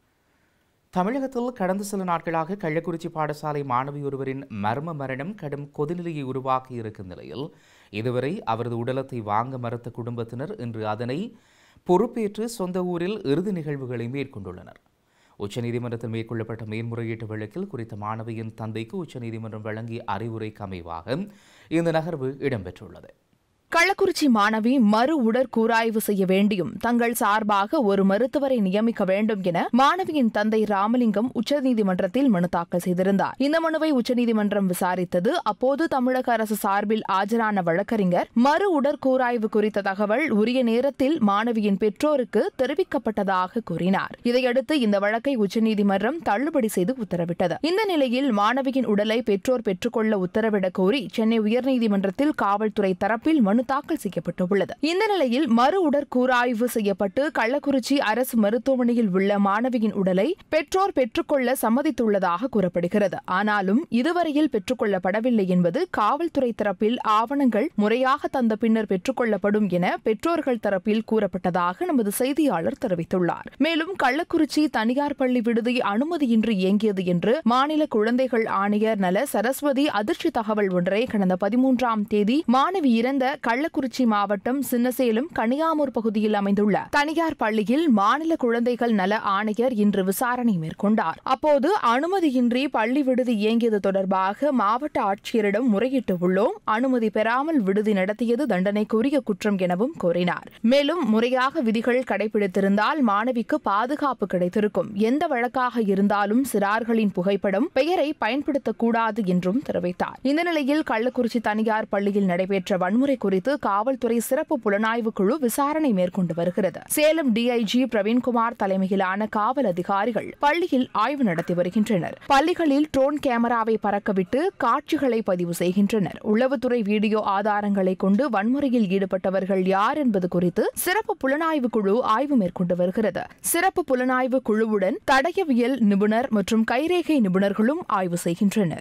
தமிழகத்தில் கடந்த சில நாட்களாக கள்ளக்குறிச்சி பாடசாலை மாணவி ஒருவரின் மர்ம மரணம் கடும் கொதிநிலையை உருவாக்கி இருக்கும் நிலையில் இதுவரை அவரது உடலத்தை வாங்க மறுத்த குடும்பத்தினர் இன்று அதனை பொறுப்பேற்று சொந்த ஊரில் இறுதி நிகழ்வுகளை மேற்கொண்டுள்ளனர் உச்சநீதிமன்றத்தில் மேற்கொள்ளப்பட்ட மேன்முறையீட்டு வழக்கில் குறித்த மாணவியின் தந்தைக்கு உச்சநீதிமன்றம் வழங்கிய அறிவுரைக்கு அமைவாக இந்த நகர்வு இடம்பெற்றுள்ளது கள்ளக்குறிச்சி மாணவி மறு உடற்கூராய்வு செய்ய வேண்டியும் தங்கள் சார்பாக ஒரு மருத்துவரை நியமிக்க வேண்டும் என மாணவியின் தந்தை ராமலிங்கம் உச்சநீதிமன்றத்தில் மனு தாக்கல் செய்திருந்தார் இந்த மனுவை உச்சநீதிமன்றம் விசாரித்தது அப்போது தமிழக அரசு சார்பில் ஆஜரான வழக்கறிஞர் மறு உடற்கூராய்வு குறித்த தகவல் உரிய நேரத்தில் மாணவியின் பெற்றோருக்கு தெரிவிக்கப்பட்டதாக கூறினார் இதையடுத்து இந்த வழக்கை உச்சநீதிமன்றம் தள்ளுபடி செய்து உத்தரவிட்டது இந்த நிலையில் மாணவியின் உடலை பெற்றோர் பெற்றுக்கொள்ள உத்தரவிடக் கோரி சென்னை உயர்நீதிமன்றத்தில் காவல்துறை தரப்பில் மனு தாக்கல் செய்யப்பட்டுள்ளது இந்த நிலையில் மறு உடற்கூராய்வு செய்யப்பட்டு கள்ளக்குறிச்சி அரசு மருத்துவமனையில் உள்ள மாணவியின் உடலை பெற்றோர் பெற்றுக்கொள்ள சம்மதித்துள்ளதாக கூறப்படுகிறது ஆனாலும் இதுவரையில் பெற்றுக்கொள்ளப்படவில்லை என்பது காவல்துறை தரப்பில் ஆவணங்கள் முறையாக தந்த பின்னர் பெற்றுக்கொள்ளப்படும் என பெற்றோர்கள் தரப்பில் கூறப்பட்டதாக நமது செய்தியாளர் தெரிவித்துள்ளார் மேலும் கள்ளக்குறிச்சி தனியார் பள்ளி விடுதி அனுமதியின்றி இயங்கியது என்று மாநில குழந்தைகள் ஆணையர் நல சரஸ்வதி அதிர்ச்சி தகவல் ஒன்றை கடந்த பதிமூன்றாம் தேதி மாணவி இறந்த கள்ளக்குறிச்சி மாவட்டம் சின்னசேலம் கனியாமூர் பகுதியில் அமைந்துள்ள தனியார் பள்ளியில் மாநில குழந்தைகள் நல ஆணையர் இன்று விசாரணை மேற்கொண்டார் அப்போது அனுமதியின்றி பள்ளி விடுதி இயங்கியது தொடர்பாக மாவட்ட ஆட்சியரிடம் முறையிட்டு உள்ளோம் அனுமதி பெறாமல் விடுதி நடத்தியது தண்டனைக்குரிய குற்றம் எனவும் கூறினார் மேலும் முறையாக விதிகள் கடைபிடித்திருந்தால் மாணவிக்கு பாதுகாப்பு கிடைத்திருக்கும் எந்த வழக்காக இருந்தாலும் சிறார்களின் புகைப்படம் பெயரை பயன்படுத்தக்கூடாது என்றும் தெரிவித்தார் இந்த நிலையில் கள்ளக்குறிச்சி தனியார் பள்ளியில் நடைபெற்ற வன்முறை குறித்து காவல்துறை சிறப்பு புலனாய்வு குழு விசாரணை மேற்கொண்டு வருகிறது சேலம் டிஐஜி பிரவீன்குமார் தலைமையிலான காவல் அதிகாரிகள் பள்ளியில் ஆய்வு நடத்தி வருகின்றனர் பள்ளிகளில் ட்ரோன் கேமராவை பறக்கவிட்டு காட்சிகளை பதிவு செய்கின்றனர் உளவுத்துறை வீடியோ ஆதாரங்களை கொண்டு வன்முறையில் ஈடுபட்டவர்கள் யார் என்பது குறித்து சிறப்பு புலனாய்வு குழு ஆய்வு மேற்கொண்டு வருகிறது சிறப்பு புலனாய்வு குழுவுடன் தடயவியல் நிபுணர் மற்றும் கைரேகை நிபுணர்களும் ஆய்வு செய்கின்றனர்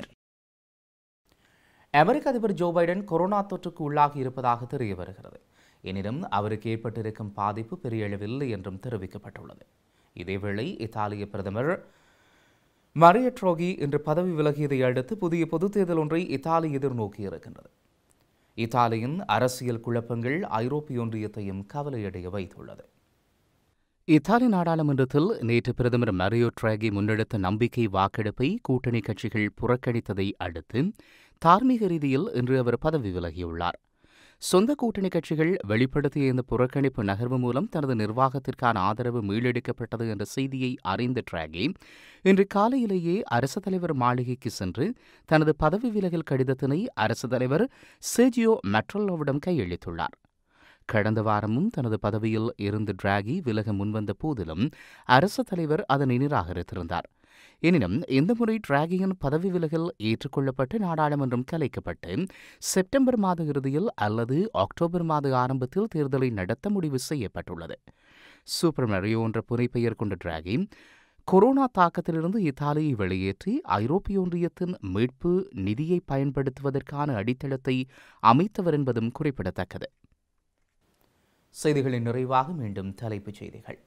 அமெரிக்க அதிபர் ஜோ பைடன் கொரோனா தொற்றுக்கு உள்ளாகி இருப்பதாக தெரிய வருகிறது எனினும் அவருக்கு ஏற்பட்டிருக்கும் பாதிப்பு பெரிய அளவில்லை என்றும் தெரிவிக்கப்பட்டுள்ளது இதேவேளை இத்தாலிய பிரதமர் மரிய ட்ரோகி இன்று பதவி விலகியதை அடுத்து புதிய பொதுத் தேர்தல் ஒன்றை இத்தாலி எதிர்நோக்கியிருக்கின்றது இத்தாலியின் அரசியல் குழப்பங்கள் ஐரோப்பிய ஒன்றியத்தையும் கவலையடைய வைத்துள்ளது இத்தாலி நாடாளுமன்றத்தில் நேற்று பிரதமர் மரியோ ட்ராகி முன்னெடுத்த நம்பிக்கை வாக்கெடுப்பை கூட்டணி கட்சிகள் புறக்கணித்ததை அடுத்து தார்மீக ரீதியில் இன்று அவர் பதவி விலகியுள்ளார் சொந்த கூட்டணி கட்சிகள் வெளிப்படுத்திய இந்த புறக்கணிப்பு நகர்வு மூலம் தனது நிர்வாகத்திற்கான ஆதரவு மீளெடுக்கப்பட்டது என்ற செய்தியை அறிந்த ட்ராகி இன்று காலையிலேயே அரசு தலைவர் மாளிகைக்கு சென்று தனது பதவி விலகல் கடிதத்தினை அரசு தலைவர் செர்ஜியோ மெட்ரோலோவிடம் கையளித்துள்ளார் கடந்த வாரமும் தனது பதவியில் இருந்து டிராகி விலக முன்வந்த போதிலும் அரசு தலைவர் அதனை நிராகரித்திருந்தார் எனினும் இந்த முறை டிராகியின் பதவி விலகல் ஏற்றுக்கொள்ளப்பட்டு நாடாளுமன்றம் கலைக்கப்பட்டு செப்டம்பர் மாத இறுதியில் அல்லது அக்டோபர் மாத ஆரம்பத்தில் தேர்தலை நடத்த முடிவு செய்யப்பட்டுள்ளது சூப்பர் மரியோ என்ற புனைப்பெயர் கொண்ட டிராகி கொரோனா தாக்கத்திலிருந்து இத்தாலியை வெளியேற்றி ஐரோப்பிய ஒன்றியத்தின் மீட்பு நிதியை பயன்படுத்துவதற்கான அடித்தளத்தை அமைத்தவர் என்பதும் குறிப்பிடத்தக்கது செய்திகளின் நிறைவாக மீண்டும் தலைப்புச் செய்திகள்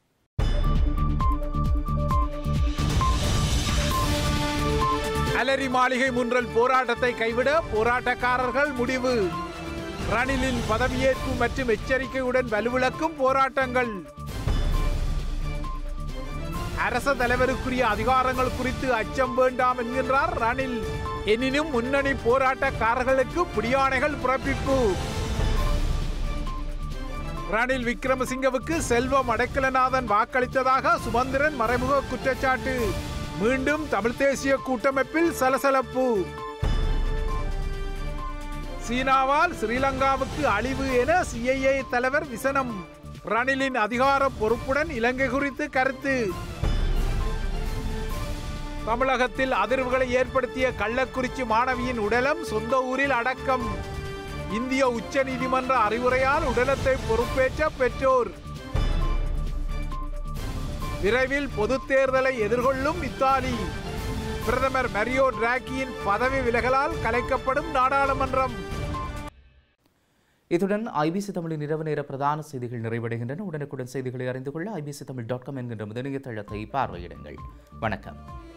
அலரி மாளிகை முன்றல் போராட்டத்தை கைவிட போராட்டக்காரர்கள் முடிவு ரணிலின் பதவியேற்பு மற்றும் எச்சரிக்கையுடன் வலுவிழக்கும் போராட்டங்கள் அரச தலைவருக்குரிய அதிகாரங்கள் குறித்து அச்சம் வேண்டாம் என்கின்றார் ரணில் எனினும் முன்னணி போராட்டக்காரர்களுக்கு பிடியாணைகள் பிறப்பிப்பு ரணில் விக்ரமசிங்கவுக்கு செல்வம் அடைக்கலநாதன் வாக்களித்ததாக சுமந்திரன் மறைமுக குற்றச்சாட்டு மீண்டும் தமிழ் தேசிய கூட்டமைப்பில் சலசலப்பு சீனாவால் ஸ்ரீலங்காவுக்கு அழிவு என சிஐஏ தலைவர் விசனம் ரணிலின் அதிகார பொறுப்புடன் இலங்கை குறித்து கருத்து தமிழகத்தில் அதிர்வுகளை ஏற்படுத்திய கள்ளக்குறிச்சி மாணவியின் உடலம் சொந்த ஊரில் அடக்கம் இந்திய உச்ச நீதிமன்ற அறிவுரையால் உடலத்தை பொறுப்பேற்ற பெற்றோர் விரைவில் பொதுத் தேர்தலை எதிர்கொள்ளும் இத்தாலி பிரதமர் மரியோ டிராக்கியின் பதவி விலகலால் கலைக்கப்படும் நாடாளுமன்றம் இத்துடன் ஐபிசி தமிழின் இரவு நேர பிரதான செய்திகள் நிறைவடைகின்றன உடனுக்குடன் செய்திகளை அறிந்து கொள்ள ஐபிசி தமிழ் டாட் காம் என்கின்ற முதலிய தளத்தை பார்வையிடுங்கள் வணக்கம்